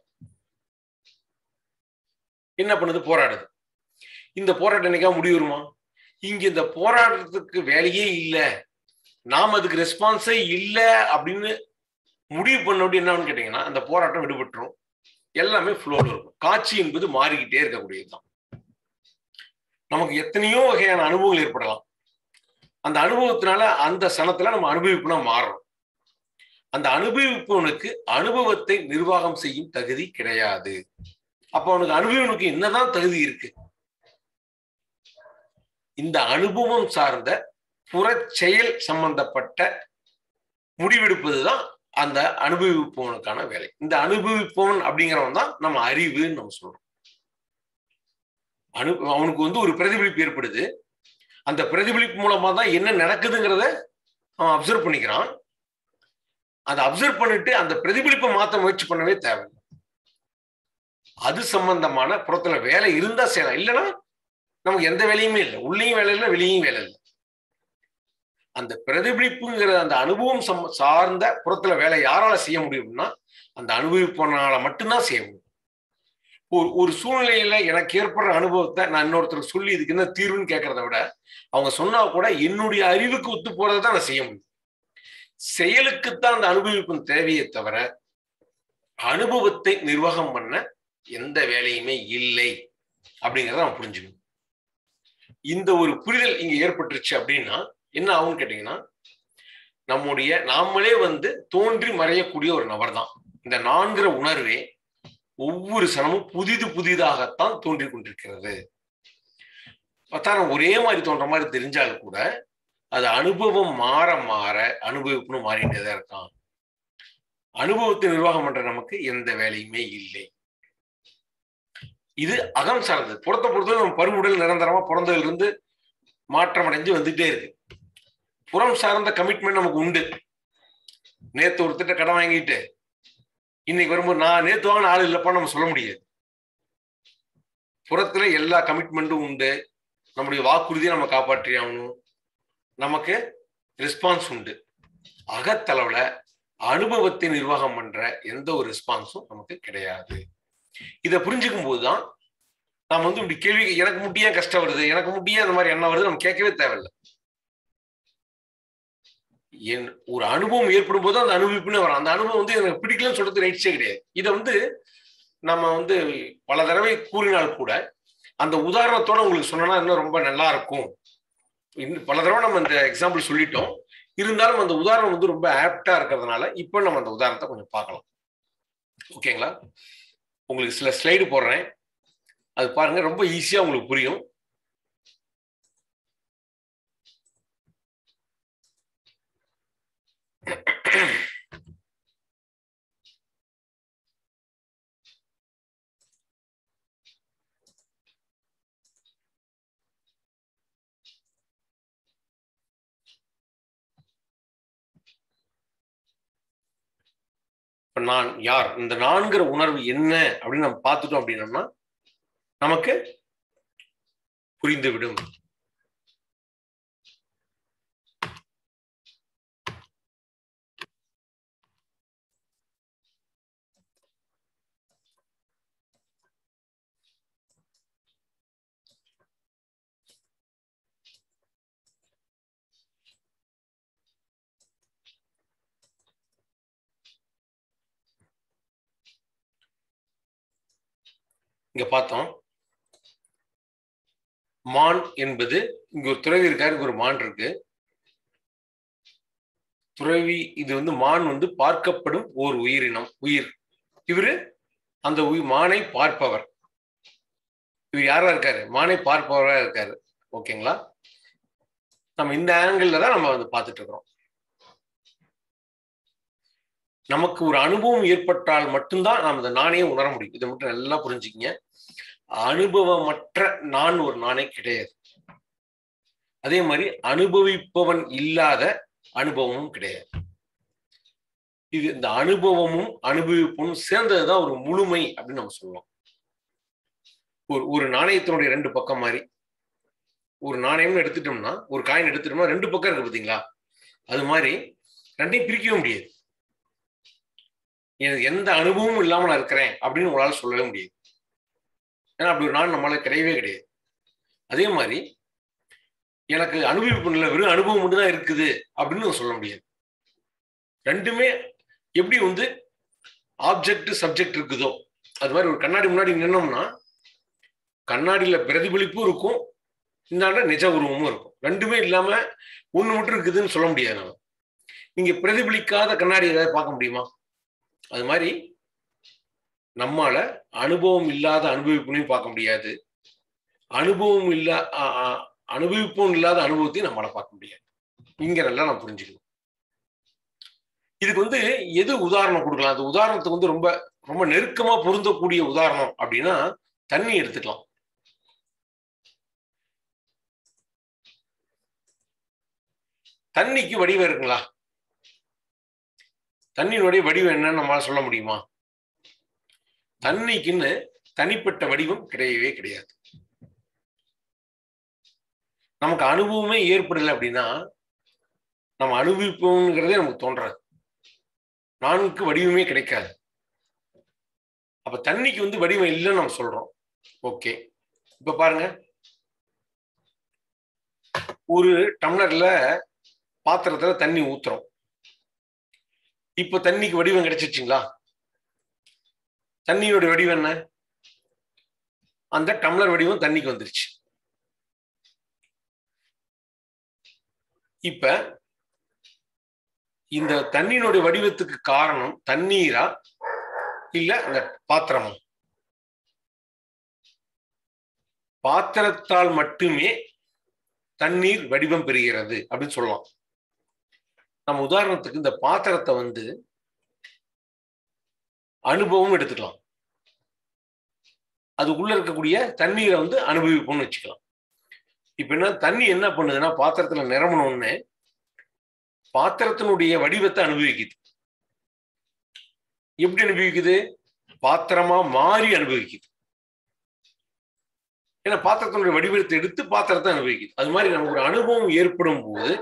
A: என்ன பண்ணுது போராடுது இந்த போராட்டம் என்னைக்கா முடிவுமா இங்க இந்த போராட்டத்துக்கு வேலையே இல்ல நாம் அதுக்கு ரெஸ்பான்ஸே இல்ல அப்படின்னு முடிவு பண்ண என்னன்னு கேட்டீங்கன்னா அந்த போராட்டம் விடுபட்டுரும் எல்லாமே ஃப்ளோல இருக்கும் காட்சி என்பது மாறிக்கிட்டே இருக்கக்கூடியதுதான் நமக்கு எத்தனையோ வகையான அனுபவங்கள் ஏற்படலாம் அந்த அனுபவத்தினால அந்த சனத்துல நம்ம அனுபவிப்புனா மாறுறோம் அந்த அனுபவிப்பவனுக்கு அனுபவத்தை நிர்வாகம் செய்யும் தகுதி கிடையாது அப்ப அவனுக்கு அனுபவனுக்கு என்னதான் தகுதி இருக்கு இந்த அனுபவம் சார்ந்த புறச்செயல் சம்பந்தப்பட்ட முடிவெடுப்பதுதான் அந்த அனுபவிப்பவனுக்கான வேலை இந்த அனுபவிப்பவன் அப்படிங்கிறவன் தான் நம்ம அறிவுன்னு நம்ம சொல்றோம் அனு அவனுக்கு வந்து ஒரு பிரதிபலிப்பு ஏற்படுது அந்த பிரதிபலிப்பு மூலமா தான் என்ன நடக்குதுங்கிறத அவன் அப்சர்வ் பண்ணிக்கிறான் அதை அப்சர்வ் பண்ணிட்டு அந்த பிரதிபலிப்பை மாத்த முயற்சி பண்ணவே தேவை அது சம்பந்தமான புறத்துல வேலை இருந்தா செய்யலாம் இல்லைன்னா நமக்கு எந்த வேலையுமே இல்லை உள்ளேயும் வேலை இல்லை வெளியும் வேலை இல்லை அந்த பிரதிபலிப்புங்கிற அந்த அனுபவம் சம் சார்ந்த புறத்துல வேலை யாரால செய்ய முடியும்னா அந்த அனுபவிப்பனால மட்டும்தான் செய்ய முடியும் ஒரு ஒரு சூழ்நிலையில எனக்கு ஏற்படுற அனுபவத்தை நான் இன்னொருத்தருக்கு சொல்லி இதுக்கு என்ன தீர்வுன்னு கேட்கறத விட அவங்க சொன்னா கூட என்னுடைய அறிவுக்கு ஒத்து போறதை தான் நான் செய்ய முடியும் செயலுக்குத்தான் அந்த அனுபவிப்பின் தேவையே தவிர அனுபவத்தை நிர்வாகம் பண்ண எந்த வேலையுமே இல்லை அப்படிங்கிறத நம்ம புரிஞ்சுக்கணும் இந்த ஒரு புரிதல் இங்க ஏற்பட்டுருச்சு அப்படின்னா என்ன ஆகும்னு கேட்டீங்கன்னா நம்முடைய நாமளே வந்து தோன்றி மறையக்கூடிய ஒரு நபர் தான் இந்த நான்கிற உணர்வே ஒவ்வொரு சனமும் புதிது புதிதாகத்தான் தோன்றி கொண்டிருக்கிறது பார்த்தா நம்ம ஒரே மாதிரி தோன்ற மாதிரி தெரிஞ்சாலும் கூட அது அனுபவம் மாற மாற அனுபவிப்புன்னு மாறிட்டே தான் இருக்கான் அனுபவத்தை நிர்வாகம் பண்ற நமக்கு எந்த வேலையுமே இல்லை இது அகம் சார்ந்தது புறத்தை பொறுத்தவரை நம்ம பருவுடல் நிரந்தரமா பிறந்ததுல இருந்து மாற்றம் அடைஞ்சு வந்துட்டே இருக்கு புறம் சார்ந்த கமிட்மெண்ட் நமக்கு உண்டு நேத்து ஒருத்திட்ட கடன் வாங்கிட்டு இன்னைக்கு வரும்போது நான் நேத்து வாங்கின ஆள் இல்லப்பா நம்ம சொல்ல முடியாது புறத்துல எல்லா கமிட்மெண்ட்டும் உண்டு நம்முடைய வாக்குறுதியை நம்ம காப்பாற்றி ஆகணும் நமக்கு ரெஸ்பான்ஸ் உண்டு அகத்தளவுல அனுபவத்தை நிர்வாகம் பண்ற எந்த ஒரு ரெஸ்பான்ஸும் நமக்கு கிடையாது இதை புரிஞ்சுக்கும் போதுதான் நாம் வந்து இப்படி கேள்வி எனக்கு முட்டியே கஷ்டம் வருது எனக்கு முட்டியே அந்த மாதிரி என்ன வருது நம்ம கேட்கவே தேவையில்லை என் ஒரு அனுபவம் ஏற்படும் போது அந்த அனுபவிப்புன்னு வரும் அந்த அனுபவம் வந்து எனக்கு பிடிக்கலன்னு சொல்றது ரைட்ஸே கிடையாது இதை வந்து நம்ம வந்து பல தடவை கூறினால் கூட அந்த உதாரணத்தோட உங்களுக்கு சொன்னா இன்னும் ரொம்ப நல்லா இருக்கும் இன்னும் பல தடவை நம்ம இந்த எக்ஸாம்பிள் சொல்லிட்டோம் இருந்தாலும் அந்த உதாரணம் வந்து ரொம்ப ஆப்டா இருக்கிறதுனால இப்போ நம்ம அந்த உதாரணத்தை கொஞ்சம் பார்க்கலாம் ஓகேங்களா உங்களுக்கு சில ஸ்லைடு போடுறேன் அது பாருங்க ரொம்ப ஈஸியா உங்களுக்கு புரியும் இப்ப நான் யார் இந்த நான்கிற உணர்வு என்ன அப்படின்னு நம்ம பார்த்துட்டோம் அப்படின்னம்னா நமக்கு புரிந்துவிடும் இங்க பார்த்தோம் மான் என்பது இங்க ஒரு துறவி இருக்காரு இங்க ஒரு மான் இருக்கு துறவி இது வந்து மான் வந்து பார்க்கப்படும் ஓர் உயிரினம் உயிர் இவரு அந்த உயிர் மானை பார்ப்பவர் இவர் யாரா இருக்காரு மானை பார்ப்பவரா இருக்காரு ஓகேங்களா நம்ம இந்த ஆங்கிள் தான் நம்ம வந்து பார்த்துட்டு இருக்கிறோம் நமக்கு ஒரு அனுபவம் ஏற்பட்டால் மட்டும்தான் நாம் இந்த நானே உணர முடியும் இதை மட்டும் நல்லா புரிஞ்சுக்கிங்க அனுபவமற்ற நான் ஒரு நானே கிடையாது அதே மாதிரி அனுபவிப்பவன் இல்லாத அனுபவமும் கிடையாது இது இந்த அனுபவமும் அனுபவிப்பும் சேர்ந்ததுதான் ஒரு முழுமை அப்படின்னு நம்ம சொல்லலாம் ஒரு ஒரு நாணயத்தினுடைய ரெண்டு பக்கம் மாதிரி ஒரு நாணயம்னு எடுத்துட்டோம்னா ஒரு காயின் எடுத்துட்டோம்னா ரெண்டு பக்கம் இருக்கு பார்த்தீங்களா அது மாதிரி ரெண்டையும் பிரிக்கவே முடியாது எனக்கு எந்த அனுபவமும் இல்லாம நான் இருக்கிறேன் அப்படின்னு உங்களால சொல்லவே முடியாது ஏன்னா அப்படி ஒரு நாள் நம்மளால கிடையவே கிடையாது அதே மாதிரி எனக்கு அனுபவிப்பு இல்லை வெறும் அனுபவம் மட்டும்தான் இருக்குது அப்படின்னு சொல்ல முடியாது ரெண்டுமே எப்படி வந்து ஆப்ஜெக்ட் சப்ஜெக்ட் இருக்குதோ அது மாதிரி ஒரு கண்ணாடி முன்னாடி நின்னோம்னா கண்ணாடியில பிரதிபலிப்பும் இருக்கும் இந்தாண்ட நிஜ உருவமும் இருக்கும் ரெண்டுமே இல்லாம ஒண்ணு மட்டும் இருக்குதுன்னு சொல்ல முடியாது நம்ம நீங்க பிரதிபலிக்காத கண்ணாடி ஏதாவது பார்க்க முடியுமா அது மாதிரி நம்மால அனுபவம் இல்லாத அனுபவிப்புனையும் பார்க்க முடியாது அனுபவம் இல்லா அனுபவிப்பும் இல்லாத அனுபவத்தையும் நம்மளால பார்க்க முடியாது இங்க நல்லா நம்ம புரிஞ்சுக்கணும் இதுக்கு வந்து எது உதாரணம் கொடுக்கலாம் அந்த உதாரணத்துக்கு வந்து ரொம்ப ரொம்ப நெருக்கமா பொருந்தக்கூடிய உதாரணம் அப்படின்னா தண்ணி எடுத்துக்கலாம் தண்ணிக்கு வடிவம் இருக்குங்களா தண்ணியினுடைய வடிவம் என்னன்னு நம்மளால சொல்ல முடியுமா தண்ணிக்குன்னு தனிப்பட்ட வடிவம் கிடையவே கிடையாது நமக்கு அனுபவமே ஏற்படலை அப்படின்னா நம்ம அனுபவிப்போங்கிறதே நமக்கு தோன்றாது நான்கு வடிவமே கிடைக்காது அப்ப தண்ணிக்கு வந்து வடிவம் இல்லைன்னு நம்ம சொல்றோம் ஓகே இப்ப பாருங்க ஒரு டம்ளர்ல பாத்திரத்துல தண்ணி ஊத்துறோம் இப்ப தண்ணிக்கு வடிவம் கிடைச்சிருச்சுங்களா தண்ணியோட வடிவம் என்ன அந்த டம்ளர் வடிவம் தண்ணிக்கு வந்துருச்சு இப்ப இந்த தண்ணியினுடைய வடிவத்துக்கு காரணம் தண்ணீரா இல்ல அந்த பாத்திரமா பாத்திரத்தால் மட்டுமே தண்ணீர் வடிவம் பெறுகிறது அப்படின்னு சொல்லலாம் நம்ம உதாரணத்துக்கு இந்த பாத்திரத்தை வந்து அனுபவம் எடுத்துக்கலாம் அது உள்ள இருக்கக்கூடிய தண்ணீரை வந்து அனுபவிப்போம்னு வச்சுக்கலாம் இப்ப என்ன தண்ணி என்ன பண்ணுதுன்னா பாத்திரத்துல நிரம்பணும்னு பாத்திரத்தினுடைய வடிவத்தை அனுபவிக்குது எப்படி அனுபவிக்குது பாத்திரமா மாறி அனுபவிக்குது ஏன்னா பாத்திரத்தினுடைய வடிவத்தை எடுத்து பாத்திரத்தை அனுபவிக்குது அது மாதிரி நமக்கு ஒரு அனுபவம் ஏற்படும் போது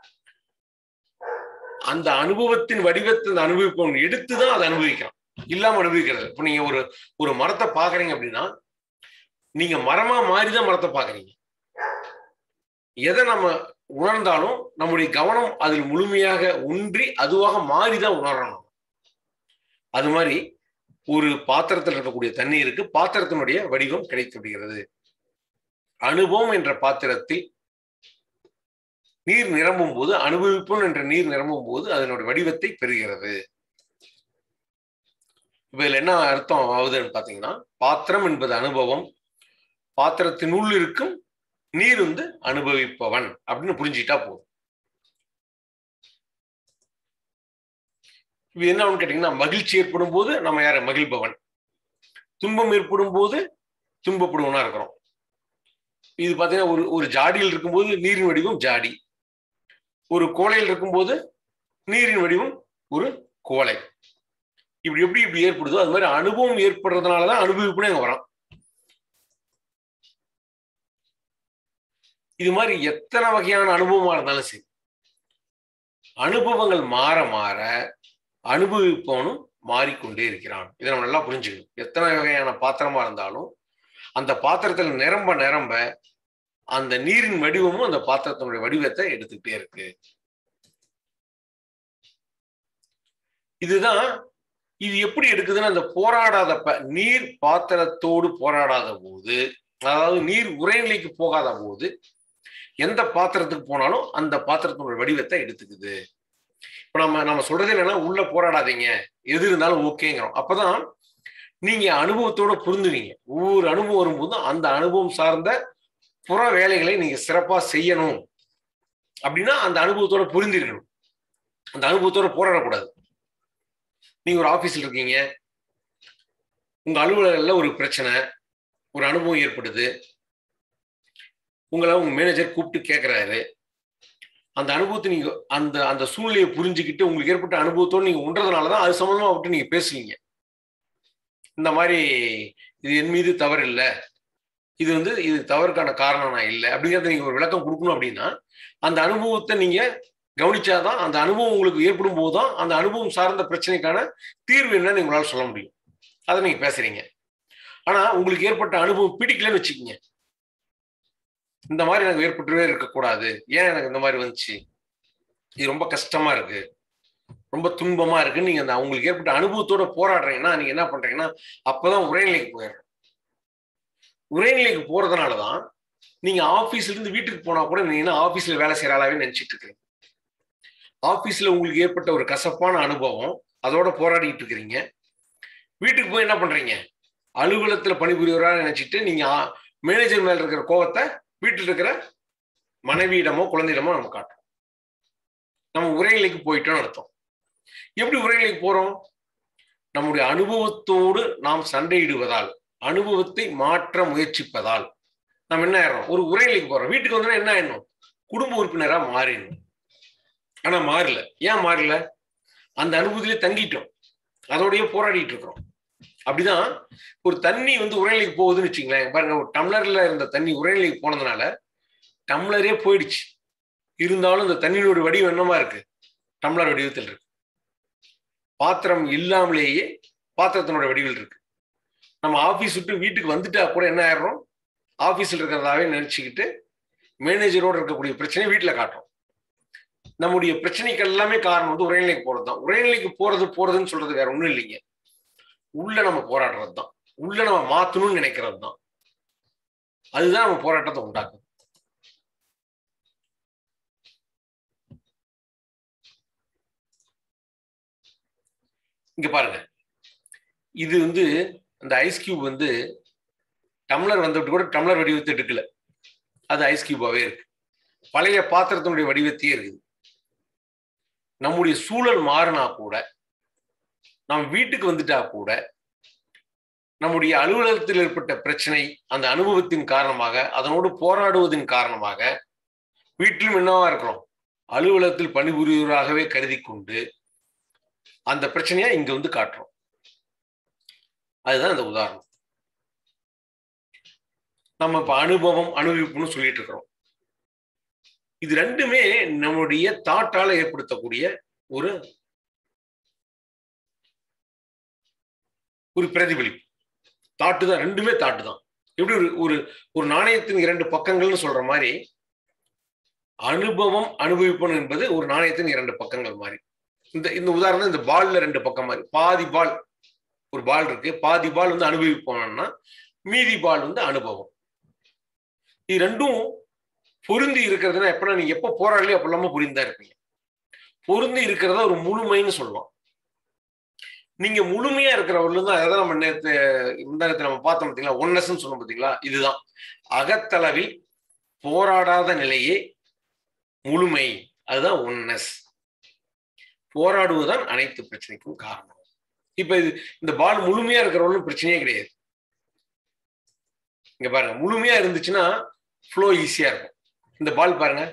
A: அந்த அனுபவத்தின் வடிவத்தை அந்த அனுபவிப்பவன் எடுத்துதான் அதை அனுபவிக்கலாம் இல்லாம அனுபவிக்கிறது இப்ப நீங்க ஒரு ஒரு மரத்தை பாக்குறீங்க அப்படின்னா நீங்க மரமா மாறிதான் மரத்தை பாக்குறீங்க எதை நம்ம உணர்ந்தாலும் நம்முடைய கவனம் அதில் முழுமையாக ஒன்றி அதுவாக மாறிதான் உணரணும் அது மாதிரி ஒரு பாத்திரத்தில் இருக்கக்கூடிய தண்ணீருக்கு பாத்திரத்தினுடைய வடிவம் கிடைத்து விடுகிறது அனுபவம் என்ற பாத்திரத்தில் நீர் நிரம்பும் போது அனுபவிப்போம் என்ற நீர் நிரம்பும் போது அதனுடைய வடிவத்தை பெறுகிறது இப்ப இதுல என்ன அர்த்தம் ஆகுதுன்னு பாத்தீங்கன்னா பாத்திரம் என்பது அனுபவம் பாத்திரத்தினுள் இருக்கும் நீர் வந்து அனுபவிப்பவன் அப்படின்னு புரிஞ்சுக்கிட்டா போதும் இது என்ன கேட்டீங்கன்னா மகிழ்ச்சி ஏற்படும் போது நம்ம யார மகிழ்பவன் துன்பம் ஏற்படும் போது துன்பப்படுவனா இருக்கிறோம் இது பாத்தீங்கன்னா ஒரு ஒரு ஜாடியில் இருக்கும்போது நீரின் வடிவம் ஜாடி ஒரு கோலையில் இருக்கும்போது நீரின் வடிவம் ஒரு கோலை இப்படி எப்படி இப்படி ஏற்படுதோ அது மாதிரி அனுபவம் ஏற்படுறதுனாலதான் அனுபவிப்புனே அங்க வரான் இது மாதிரி எத்தனை வகையான அனுபவமா இருந்தாலும் சரி அனுபவங்கள் மாற மாற அனுபவிப்பவனும் மாறிக்கொண்டே இருக்கிறான் இதை நம்ம நல்லா புரிஞ்சுக்கணும் எத்தனை வகையான பாத்திரமா இருந்தாலும் அந்த பாத்திரத்துல நிரம்ப நிரம்ப அந்த நீரின் வடிவமும் அந்த பாத்திரத்தினுடைய வடிவத்தை எடுத்துக்கிட்டே இருக்கு இதுதான் இது எப்படி எடுக்குதுன்னா அந்த போராடாதப்ப நீர் பாத்திரத்தோடு போராடாத போது அதாவது நீர் உரைநிலைக்கு போகாத போது எந்த பாத்திரத்துக்கு போனாலும் அந்த பாத்திரத்தினுடைய வடிவத்தை எடுத்துக்குது இப்ப நம்ம நம்ம சொல்றது என்னன்னா உள்ள போராடாதீங்க எது இருந்தாலும் ஓகேங்கிறோம் அப்பதான் நீங்க அனுபவத்தோட பொருந்துவீங்க ஒவ்வொரு அனுபவம் வரும்போதும் அந்த அனுபவம் சார்ந்த புற வேலைகளை நீங்க சிறப்பா செய்யணும் அப்படின்னா அந்த அனுபவத்தோட பொருந்திருக்கணும் அந்த அனுபவத்தோட போராடக்கூடாது நீங்க ஒரு ஆபீஸ்ல இருக்கீங்க உங்க அலுவலகத்துல ஒரு பிரச்சனை ஒரு அனுபவம் ஏற்படுது உங்களை உங்க மேனேஜர் கூப்பிட்டு கேட்குறாரு அந்த அனுபவத்தை நீங்க அந்த அந்த சூழ்நிலையை புரிஞ்சுக்கிட்டு உங்களுக்கு ஏற்பட்ட அனுபவத்தோடு நீங்க உண்றதுனால தான் அது சம்மந்தமா விட்டு நீங்க பேசுவீங்க இந்த மாதிரி இது என் மீது தவறு இல்லை இது வந்து இது தவறுக்கான காரணம் நான் இல்லை அப்படிங்கிறத நீங்க ஒரு விளக்கம் கொடுக்கணும் அப்படின்னா அந்த அனுபவத்தை நீங்க கவனிச்சாதான் அந்த அனுபவம் உங்களுக்கு ஏற்படும் போதுதான் அந்த அனுபவம் சார்ந்த பிரச்சனைக்கான தீர்வு என்னன்னு உங்களால சொல்ல முடியும் அதை நீங்க பேசுறீங்க ஆனா உங்களுக்கு ஏற்பட்ட அனுபவம் பிடிக்கலன்னு வச்சுக்கோங்க இந்த மாதிரி எனக்கு ஏற்பட்டுவே இருக்கக்கூடாது ஏன் எனக்கு இந்த மாதிரி வந்துச்சு இது ரொம்ப கஷ்டமா இருக்கு ரொம்ப துன்பமா இருக்கு நீங்க அந்த உங்களுக்கு ஏற்பட்ட அனுபவத்தோட போராடுறீங்கன்னா நீங்க என்ன பண்றீங்கன்னா அப்பதான் உரைநிலைக்கு போயிடுறோம் உரைநிலைக்கு போறதுனாலதான் நீங்க ஆபீஸ்ல இருந்து வீட்டுக்கு போனா கூட நீங்க ஆபீஸ்ல வேலை செய்யறாளாவே நினைச்சிட்டு இருக்கீங்க ஆபீஸ்ல உங்களுக்கு ஏற்பட்ட ஒரு கசப்பான அனுபவம் அதோட போராடிட்டு இருக்கிறீங்க வீட்டுக்கு போய் என்ன பண்றீங்க அலுவலகத்துல பணிபுரியவராக நினைச்சிட்டு நீங்க மேனேஜர் மேல இருக்கிற கோவத்தை வீட்டில் இருக்கிற மனைவியிடமோ குழந்தையிடமோ நம்ம காட்டுறோம் நம்ம உரைநிலைக்கு போயிட்டோம்னு அர்த்தம் எப்படி உரைநிலைக்கு போறோம் நம்முடைய அனுபவத்தோடு நாம் சண்டையிடுவதால் அனுபவத்தை மாற்ற முயற்சிப்பதால் நம்ம என்ன ஆயிடும் ஒரு உரைநிலைக்கு போறோம் வீட்டுக்கு வந்தோம்னா என்ன ஆயிடணும் குடும்ப உறுப்பினரா மாறிடணும் ஆனா மாறல ஏன் மாறல அந்த அனுபவத்திலே தங்கிட்டோம் அதோடய போராடிட்டு இருக்கிறோம் அப்படிதான் ஒரு தண்ணி வந்து உரைநிலைக்கு போகுதுன்னு வச்சுங்களேன் பாருங்க ஒரு டம்ளர்ல இருந்த தண்ணி உரைநிலைக்கு போனதுனால டம்ளரே போயிடுச்சு இருந்தாலும் இந்த தண்ணியோட வடிவம் என்னமா இருக்கு டம்ளர் வடிவத்தில் இருக்கு பாத்திரம் இல்லாமலேயே பாத்திரத்தினோட வடிவில் இருக்கு நம்ம ஆபீஸ் விட்டு வீட்டுக்கு வந்துட்டா கூட என்ன ஆயிடுறோம் ஆபீஸ்ல இருக்கிறதாவே நினைச்சுக்கிட்டு மேனேஜரோட இருக்கக்கூடிய பிரச்சனை வீட்டுல காட்டுறோம் நம்முடைய பிரச்சனைக்கு எல்லாமே காரணம் வந்து உரைநிலைக்கு போறது தான் உரைநிலைக்கு போறது போறதுன்னு சொல்றது வேற ஒண்ணும் இல்லைங்க உள்ள நம்ம போராடுறது தான் உள்ள நம்ம மாத்தணும்னு நினைக்கிறது தான் அதுதான் நம்ம போராட்டத்தை உண்டாக்குது இங்க பாருங்க இது வந்து அந்த ஐஸ் கியூப் வந்து டம்ளர் வந்துட்டு கூட டம்ளர் வடிவத்தை எடுக்கல அது ஐஸ் கியூபாவே இருக்கு பழைய பாத்திரத்தினுடைய வடிவத்தையே இருக்குது நம்முடைய சூழல் மாறினா கூட நம்ம வீட்டுக்கு வந்துட்டா கூட நம்முடைய அலுவலகத்தில் ஏற்பட்ட பிரச்சனை அந்த அனுபவத்தின் காரணமாக அதனோடு போராடுவதன் காரணமாக வீட்டிலும் என்னவா இருக்கிறோம் அலுவலகத்தில் பணிபுரிவராகவே கருதி கொண்டு அந்த பிரச்சனையா இங்க வந்து காட்டுறோம் அதுதான் இந்த உதாரணம் நம்ம இப்ப அனுபவம் அனுபவிப்புன்னு சொல்லிட்டு இருக்கிறோம் இது ரெண்டுமே நம்முடைய தாட்டால ஏற்படுத்தக்கூடிய ஒரு ஒரு பிரதிபலிப்பு தாட்டு தான் ரெண்டுமே தாட்டு தான் எப்படி ஒரு ஒரு ஒரு நாணயத்தின் இரண்டு பக்கங்கள்னு சொல்ற மாதிரி அனுபவம் அனுபவிப்பன் என்பது ஒரு நாணயத்தின் இரண்டு பக்கங்கள் மாதிரி இந்த இந்த உதாரணம் இந்த பால்ல ரெண்டு பக்கம் மாதிரி பாதி பால் ஒரு பால் இருக்கு பாதி பால் வந்து அனுபவிப்போம்னா மீதி பால் வந்து அனுபவம் இது ரெண்டும் பொருந்தி இருக்கிறதுனா எப்ப நீங்க எப்ப போராடலையோ அப்ப இல்லாம புரிந்தா இருப்பீங்க பொருந்தி இருக்கிறதா ஒரு முழுமைன்னு சொல்லலாம் நீங்க முழுமையா இருக்கிறவர்கள் தான் அதான் நம்ம நேரத்து இந்த நேரத்தை நம்ம பார்த்தோம் பார்த்தீங்களா ஒன்னஸ்ன்னு சொன்னோம் பார்த்தீங்களா இதுதான் அகத்தளவில் போராடாத நிலையே முழுமை அதுதான் ஒன்னஸ் போராடுவதுதான் அனைத்து பிரச்சனைக்கும் காரணம் இப்ப இது இந்த பால் முழுமையா இருக்கிறவங்களும் பிரச்சனையே கிடையாது இங்க பாருங்க முழுமையா இருந்துச்சுன்னா ஃப்ளோ ஈஸியா இருக்கும் இந்த பால் பாருங்க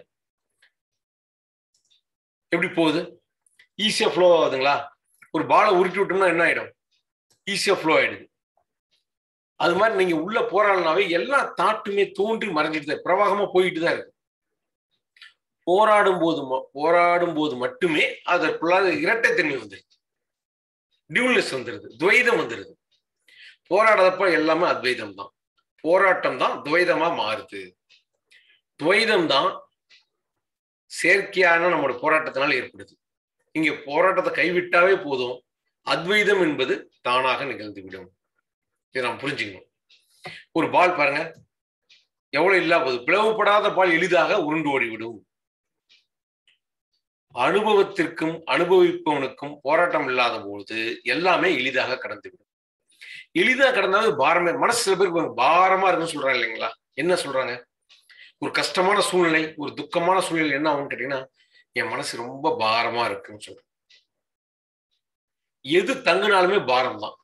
A: எப்படி போகுது ஈஸியா ஃப்ளோ ஆகுதுங்களா ஒரு பாலை உருட்டி விட்டோம்னா என்ன ஆயிடும் ஈஸியா ஃப்ளோ ஆயிடுது அது மாதிரி நீங்க உள்ள போராடினாவே எல்லா தாட்டுமே தோன்றி மறைஞ்சிட்டு தான் பிரவாகமா போயிட்டு தான் இருக்கு போராடும் போது போராடும் போது மட்டுமே அதற்குள்ளாத இரட்டைத்தன்மை வந்துருது டியூல்னஸ் வந்துருது துவைதம் வந்துருது போராடாதப்ப எல்லாமே அத்வைதம் தான் போராட்டம் தான் துவைதமா மாறுது துவைதம் தான் செயற்கையான நம்மளோட போராட்டத்தினால் ஏற்படுது இங்க போராட்டத்தை கைவிட்டாவே போதும் அத்வைதம் என்பது தானாக நிகழ்ந்துவிடும் இதை நாம் புரிஞ்சுக்கணும் ஒரு பால் பாருங்க எவ்வளவு இல்லா போகுது பிளவுபடாத பால் எளிதாக உருண்டு ஓடிவிடும் அனுபவத்திற்கும் அனுபவிப்பவனுக்கும் போராட்டம் இல்லாத பொழுது எல்லாமே எளிதாக கடந்துவிடும் எளிதாக கடந்தாலும் பாரமே மனசு சில பேருக்கு பாரமா இருக்குன்னு சொல்றாங்க இல்லைங்களா என்ன சொல்றாங்க ஒரு கஷ்டமான சூழ்நிலை ஒரு துக்கமான சூழ்நிலை என்ன ஆகும்னு கேட்டீங்கன்னா என் மனசு ரொம்ப பாரமா இருக்குன்னு சொல்றேன் எது தங்குனாலுமே பாரம் தான்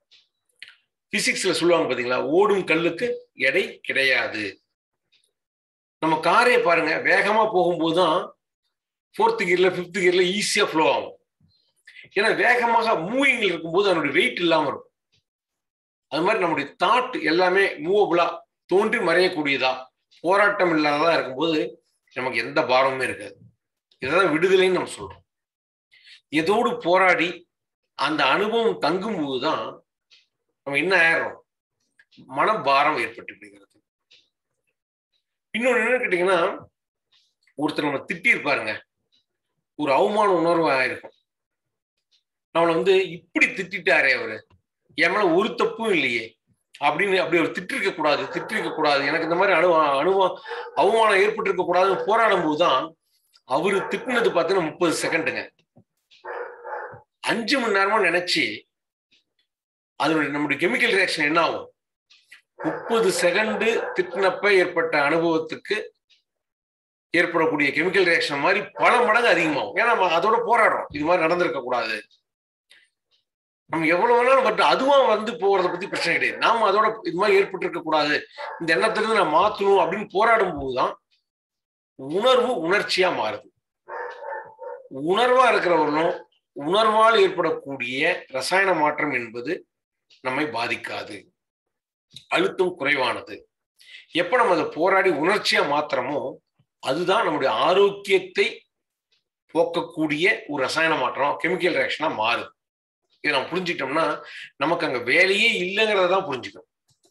A: பிசிக்ஸ்ல சொல்லுவாங்க பாத்தீங்களா ஓடும் கல்லுக்கு எடை கிடையாது நம்ம காரே பாருங்க வேகமா போகும்போது தான் ஃபோர்த் கியர்ல ஃபிஃப்த் கியர்ல ஈஸியா ஃப்ளோ ஆகும் ஏன்னா வேகமாக மூவிங்ல இருக்கும்போது அதனுடைய வெயிட் இல்லாம இருக்கும் அது மாதிரி நம்முடைய தாட் எல்லாமே மூவபிளா தோன்றி மறையக்கூடியதா போராட்டம் இல்லாததா இருக்கும்போது நமக்கு எந்த பாரமுமே இருக்காது இதான் விடுதலைன்னு நம்ம சொல்றோம் எதோடு போராடி அந்த அனுபவம் தங்கும்போது தான் நம்ம என்ன ஆயிடுறோம் மனபாரம் ஏற்பட்டு விடுகிறது இன்னொன்று என்ன கேட்டீங்கன்னா ஒருத்தர் நம்ம திட்டி இருப்பாருங்க ஒரு அவமான உணர்வு ஆயிருக்கும் நம்மளை வந்து இப்படி திட்டாரே அவரு என் மேல ஒரு தப்பும் இல்லையே அப்படின்னு அப்படி அவர் திட்டிருக்க கூடாது திட்டிருக்க கூடாது எனக்கு இந்த மாதிரி அனுபவ அனுபவம் அவமானம் ஏற்பட்டிருக்க கூடாதுன்னு போராடும் போதுதான் அவரு திட்டினது பார்த்தீங்கன்னா முப்பது செகண்டுங்க அஞ்சு மணி நேரமா நினைச்சு அதனுடைய நம்முடைய கெமிக்கல் ரியாக்ஷன் என்ன ஆகும் முப்பது செகண்டு திட்டினப்ப ஏற்பட்ட அனுபவத்துக்கு ஏற்படக்கூடிய கெமிக்கல் ரியாக்ஷன் மாதிரி பல மடங்கு அதிகமாகும் ஏன்னா நம்ம அதோட போராடுறோம் இது மாதிரி நடந்திருக்க கூடாது நம்ம எவ்வளவு வேணாலும் பட் அதுவா வந்து போறத பத்தி பிரச்சனை கிடையாது நாம அதோட இது மாதிரி ஏற்பட்டிருக்க கூடாது இந்த எண்ணத்திலிருந்து நான் மாத்தணும் அப்படின்னு போராடும் போதுதான் உணர்வு உணர்ச்சியா மாறுது உணர்வா இருக்கிறவர்களும் உணர்வால் ஏற்படக்கூடிய ரசாயன மாற்றம் என்பது நம்மை பாதிக்காது அழுத்தம் குறைவானது எப்ப நம்ம அதை போராடி உணர்ச்சியா மாத்திரமோ அதுதான் நம்முடைய ஆரோக்கியத்தை போக்கக்கூடிய ஒரு ரசாயன மாற்றம் கெமிக்கல் ரியாக்ஷனா மாறுது இதை நம்ம புரிஞ்சுக்கிட்டோம்னா நமக்கு அங்க வேலையே இல்லைங்கிறத தான் புரிஞ்சுக்கணும்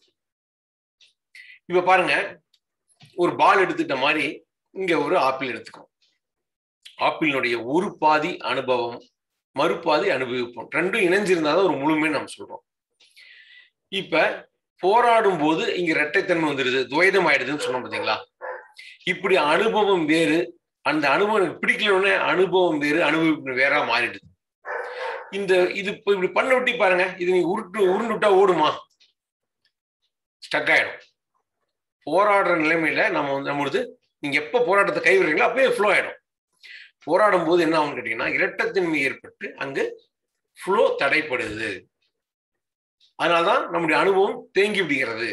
A: இப்ப பாருங்க ஒரு பால் எடுத்துட்ட மாதிரி இங்க ஒரு ஆப்பிள் எடுத்துக்கோம் ஆப்பிளினுடைய ஒரு பாதி அனுபவம் மறுபாதி அனுபவிப்போம் ரெண்டும் இணைஞ்சிருந்தாதான் ஒரு முழுமைன்னு நம்ம சொல்றோம் இப்ப போராடும் போது இங்க இரட்டைத்தன்மை வந்துடுது துவைதம் ஆயிடுதுன்னு சொன்னோம் பாத்தீங்களா இப்படி அனுபவம் வேறு அந்த அனுபவம் எனக்கு பிடிக்கலன்னு அனுபவம் வேறு அனுபவிப்பு வேறா மாறிடுது இந்த இது இப்போ இப்படி பண்ண விட்டி பாருங்க இது நீ உருட்டு உருண்டு விட்டா ஓடுமா ஸ்டக் ஆயிடும் போராடுற நிலைமையில நம்ம வந்து நம்மளுது நீங்க எப்ப போராட்டத்தை கைவிடுறீங்களோ அப்பயே ஃப்ளோ ஆயிடும் போராடும் போது என்ன ஆகும்னு கேட்டீங்கன்னா இரட்டத்தன்மை ஏற்பட்டு அங்கு ஃப்ளோ தடைப்படுது அதனால்தான் நம்முடைய அனுபவம் தேங்கி விடுகிறது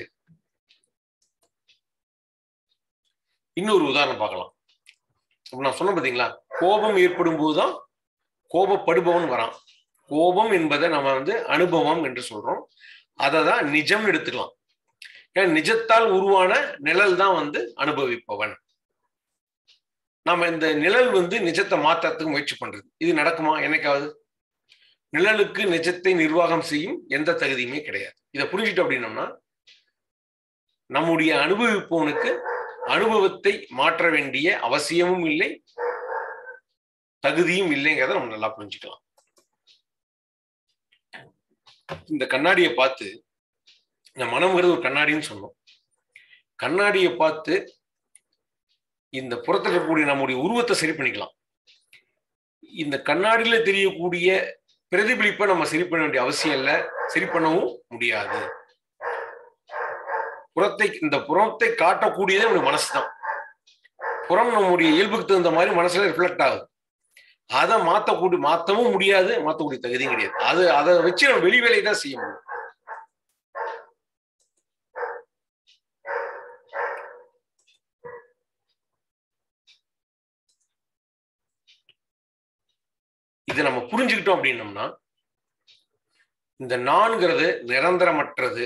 A: இன்னொரு உதாரணம் பார்க்கலாம் இப்ப நான் சொன்ன பார்த்தீங்களா கோபம் ஏற்படும் போதுதான் கோபப்படுபவன் வரான் கோபம் என்பதை நம்ம வந்து அனுபவம் என்று சொல்றோம் அதை தான் நிஜம்னு எடுத்துக்கலாம் ஏன்னா நிஜத்தால் உருவான நிழல் தான் வந்து அனுபவிப்பவன் நம்ம இந்த நிழல் வந்து நிஜத்தை மாற்றத்துக்கு முயற்சி பண்றது இது நடக்குமா என்னைக்காவது நிழலுக்கு நிஜத்தை நிர்வாகம் செய்யும் எந்த தகுதியுமே கிடையாது இதை புரிஞ்சுட்டோம் அப்படின்னம்னா நம்முடைய அனுபவிப்பவனுக்கு அனுபவத்தை மாற்ற வேண்டிய அவசியமும் இல்லை தகுதியும் இல்லைங்கிறத நம்ம நல்லா புரிஞ்சுக்கலாம் இந்த கண்ணாடியை பார்த்து இந்த மனம்ங்கிறது ஒரு கண்ணாடின்னு சொன்னோம் கண்ணாடியை பார்த்து இந்த புறத்தில் இருக்கக்கூடிய நம்முடைய உருவத்தை சரி பண்ணிக்கலாம் இந்த கண்ணாடியில தெரியக்கூடிய பிரதிபலிப்பை நம்ம சரி பண்ண வேண்டிய அவசியம் இல்லை சரி பண்ணவும் முடியாது புறத்தை இந்த புறத்தை காட்டக்கூடியதே நம்முடைய மனசு தான் புறம் நம்முடைய இயல்புக்கு தகுந்த மாதிரி மனசுல ரிஃப்ளெக்ட் ஆகுது அதை மாத்தக்கூடிய மாத்தவும் முடியாது மாத்தக்கூடிய தகுதியும் கிடையாது அது அதை வச்சு நம்ம வெளி வேலையை தான் செய்ய முடியும் இதை நம்ம புரிஞ்சுக்கிட்டோம் அப்படின்னம்னா இந்த நான்கிறது நிரந்தரமற்றது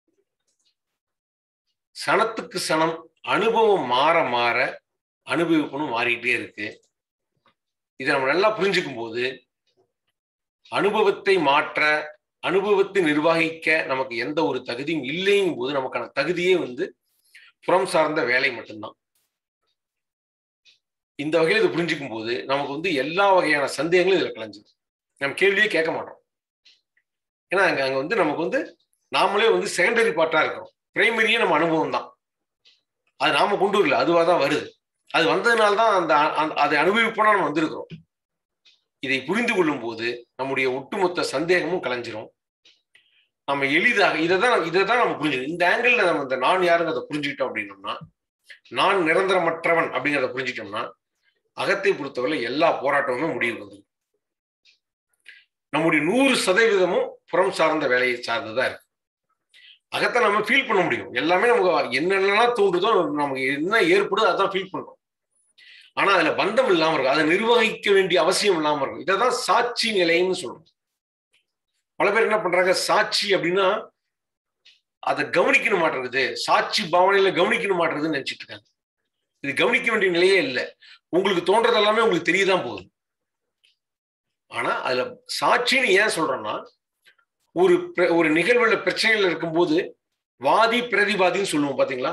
A: சனத்துக்கு சனம் அனுபவம் மாற மாற அனுபவிக்கணும் மாறிட்டே இருக்கு இதை நம்ம நல்லா புரிஞ்சுக்கும் போது அனுபவத்தை மாற்ற அனுபவத்தை நிர்வகிக்க நமக்கு எந்த ஒரு தகுதியும் இல்லைங்கும் போது நமக்கான தகுதியே வந்து புறம் சார்ந்த வேலை மட்டும்தான் இந்த வகையில் இதை புரிஞ்சுக்கும் போது நமக்கு வந்து எல்லா வகையான சந்தேகங்களும் இதுல கலைஞ்சிடும் நம்ம கேள்வியே கேட்க மாட்டோம் ஏன்னா அங்க அங்க வந்து நமக்கு வந்து நாமளே வந்து செகண்டரி பார்ட்டா இருக்கிறோம் பிரைமரியே நம்ம அனுபவம் தான் அது நாம கொண்டு வரல அதுவா தான் வருது அது வந்ததுனால தான் அந்த அந்த- அதை அனுபவிப்போனா நம்ம வந்திருக்கிறோம் இதை புரிந்து கொள்ளும் போது நம்முடைய ஒட்டுமொத்த சந்தேகமும் கலைஞ்சிரும் நம்ம எளிதாக இதை தான் இதை தான் நம்ம புரிஞ்சுக்கணும் இந்த ஆங்கிள் நம்ம இந்த நான் யாருங்கிறத புரிஞ்சுக்கிட்டோம் அப்படின்னோம்னா நான் நிரந்தரமற்றவன் அப்படிங்கிறத புரிஞ்சுட்டோம்னா அகத்தை பொறுத்தவரை எல்லா போராட்டமுமே முடிவு வந்து நம்முடைய நூறு சதவீதமும் புறம் சார்ந்த வேலையை சார்ந்துதான் இருக்கு அகத்தை நம்ம ஃபீல் பண்ண முடியும் எல்லாமே நமக்கு என்னென்னலாம் தோன்றுதோ நமக்கு என்ன ஏற்படுதோ அதான் ஃபீல் பண்றோம் ஆனா அதுல பந்தம் இல்லாம இருக்கும் அதை நிர்வகிக்க வேண்டிய அவசியம் இல்லாம இருக்கும் இதைதான் சாட்சி நிலைன்னு சொல்றோம் பல பேர் என்ன பண்றாங்க சாட்சி அப்படின்னா அதை கவனிக்கணும் மாட்டேங்குது சாட்சி பாவனையில கவனிக்கணும் மாட்டேங்குதுன்னு நினைச்சிட்டு இருக்காங்க இது கவனிக்க வேண்டிய நிலையே இல்லை உங்களுக்கு தோன்றது எல்லாமே உங்களுக்கு தெரியதான் போகுது ஆனா அதுல சாட்சின்னு ஏன் சொல்றேன்னா ஒரு பிர- ஒரு நிகழ்வுல பிரச்சனைகள் இருக்கும்போது வாதி பிரதிவாதின்னு சொல்லுவோம் பாத்தீங்களா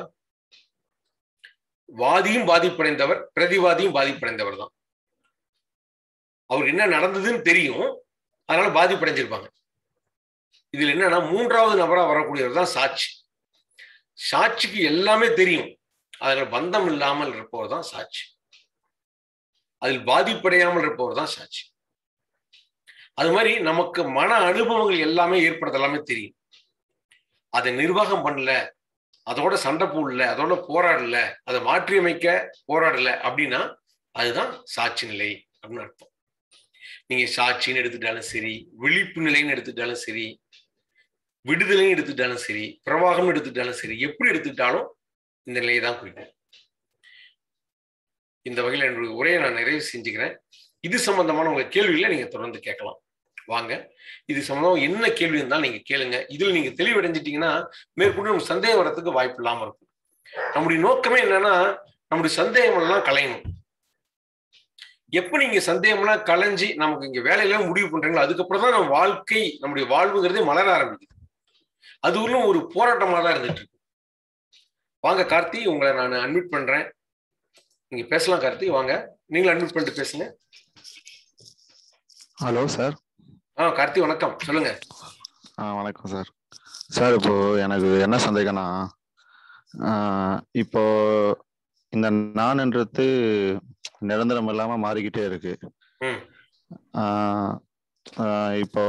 A: வாதியும் பாதிப்படைந்தவர் பிரதிவாதியும் பாதிப்படைந்தவர் தான் அவருக்கு என்ன நடந்ததுன்னு தெரியும் அதனால பாதிப்படைஞ்சிருப்பாங்க இதுல என்னன்னா மூன்றாவது நபரா வரக்கூடியவர் தான் சாட்சி சாட்சிக்கு எல்லாமே தெரியும் அதனால பந்தம் இல்லாமல் இருப்பவர் தான் சாட்சி அதில் பாதிப்படையாமல் இருப்பவர் தான் சாட்சி அது மாதிரி நமக்கு மன அனுபவங்கள் எல்லாமே ஏற்படுறது எல்லாமே தெரியும் அதை நிர்வாகம் பண்ணல அதோட சண்டை போடல அதோட போராடல அதை மாற்றியமைக்க போராடல அப்படின்னா அதுதான் சாட்சி நிலை அப்படின்னு அர்த்தம் நீங்க சாட்சின்னு எடுத்துட்டாலும் சரி விழிப்பு நிலைன்னு எடுத்துட்டாலும் சரி விடுதலைன்னு எடுத்துட்டாலும் சரி பிரவாகம்னு எடுத்துட்டாலும் சரி எப்படி எடுத்துட்டாலும் இந்த நிலையை தான் குறிக்கும் இந்த வகையில் என்னுடைய உரையை நான் நிறைவு செஞ்சுக்கிறேன் இது சம்பந்தமான உங்க கேள்விகளை நீங்க தொடர்ந்து கேட்கலாம் வாங்க இது சம்பந்தமா என்ன கேள்வி இருந்தாலும் நீங்க கேளுங்க இதுல நீங்க தெளிவடைஞ்சிட்டீங்கன்னா மேற்கொண்டு நமக்கு சந்தேகம் வரதுக்கு வாய்ப்பு இல்லாம இருக்கும் நம்முடைய நோக்கமே என்னன்னா நம்முடைய சந்தேகம் எல்லாம் களையணும் எப்ப நீங்க சந்தேகம்லாம் களைஞ்சி நமக்கு இங்க வேலையெல்லாம் முடிவு பண்றீங்களோ அதுக்கப்புறம் தான் நம்ம வாழ்க்கை நம்முடைய வாழ்வுங்கிறதே மலர ஆரம்பிக்குது அது உள்ளும் ஒரு போராட்டமா தான் இருந்துட்டு இருக்கு வாங்க கார்த்தி உங்களை நான் அட்மிட் பண்றேன் நீங்க பேசலாம் கார்த்தி வாங்க நீங்களும் அட்மிட் பண்ணிட்டு பேசுங்க
D: ஹலோ சார்
A: ஆ கார்த்தி வணக்கம் சொல்லுங்க
D: ஆ வணக்கம் சார் சார் இப்போ எனக்கு என்ன சந்தேகம்னா ஆ, இப்போ இந்த நான்ன்றது நிரந்தரம் இல்லாம மாறிக்கிட்டே இருக்கு
A: ம்.
D: ஆ, ஆ, இப்போ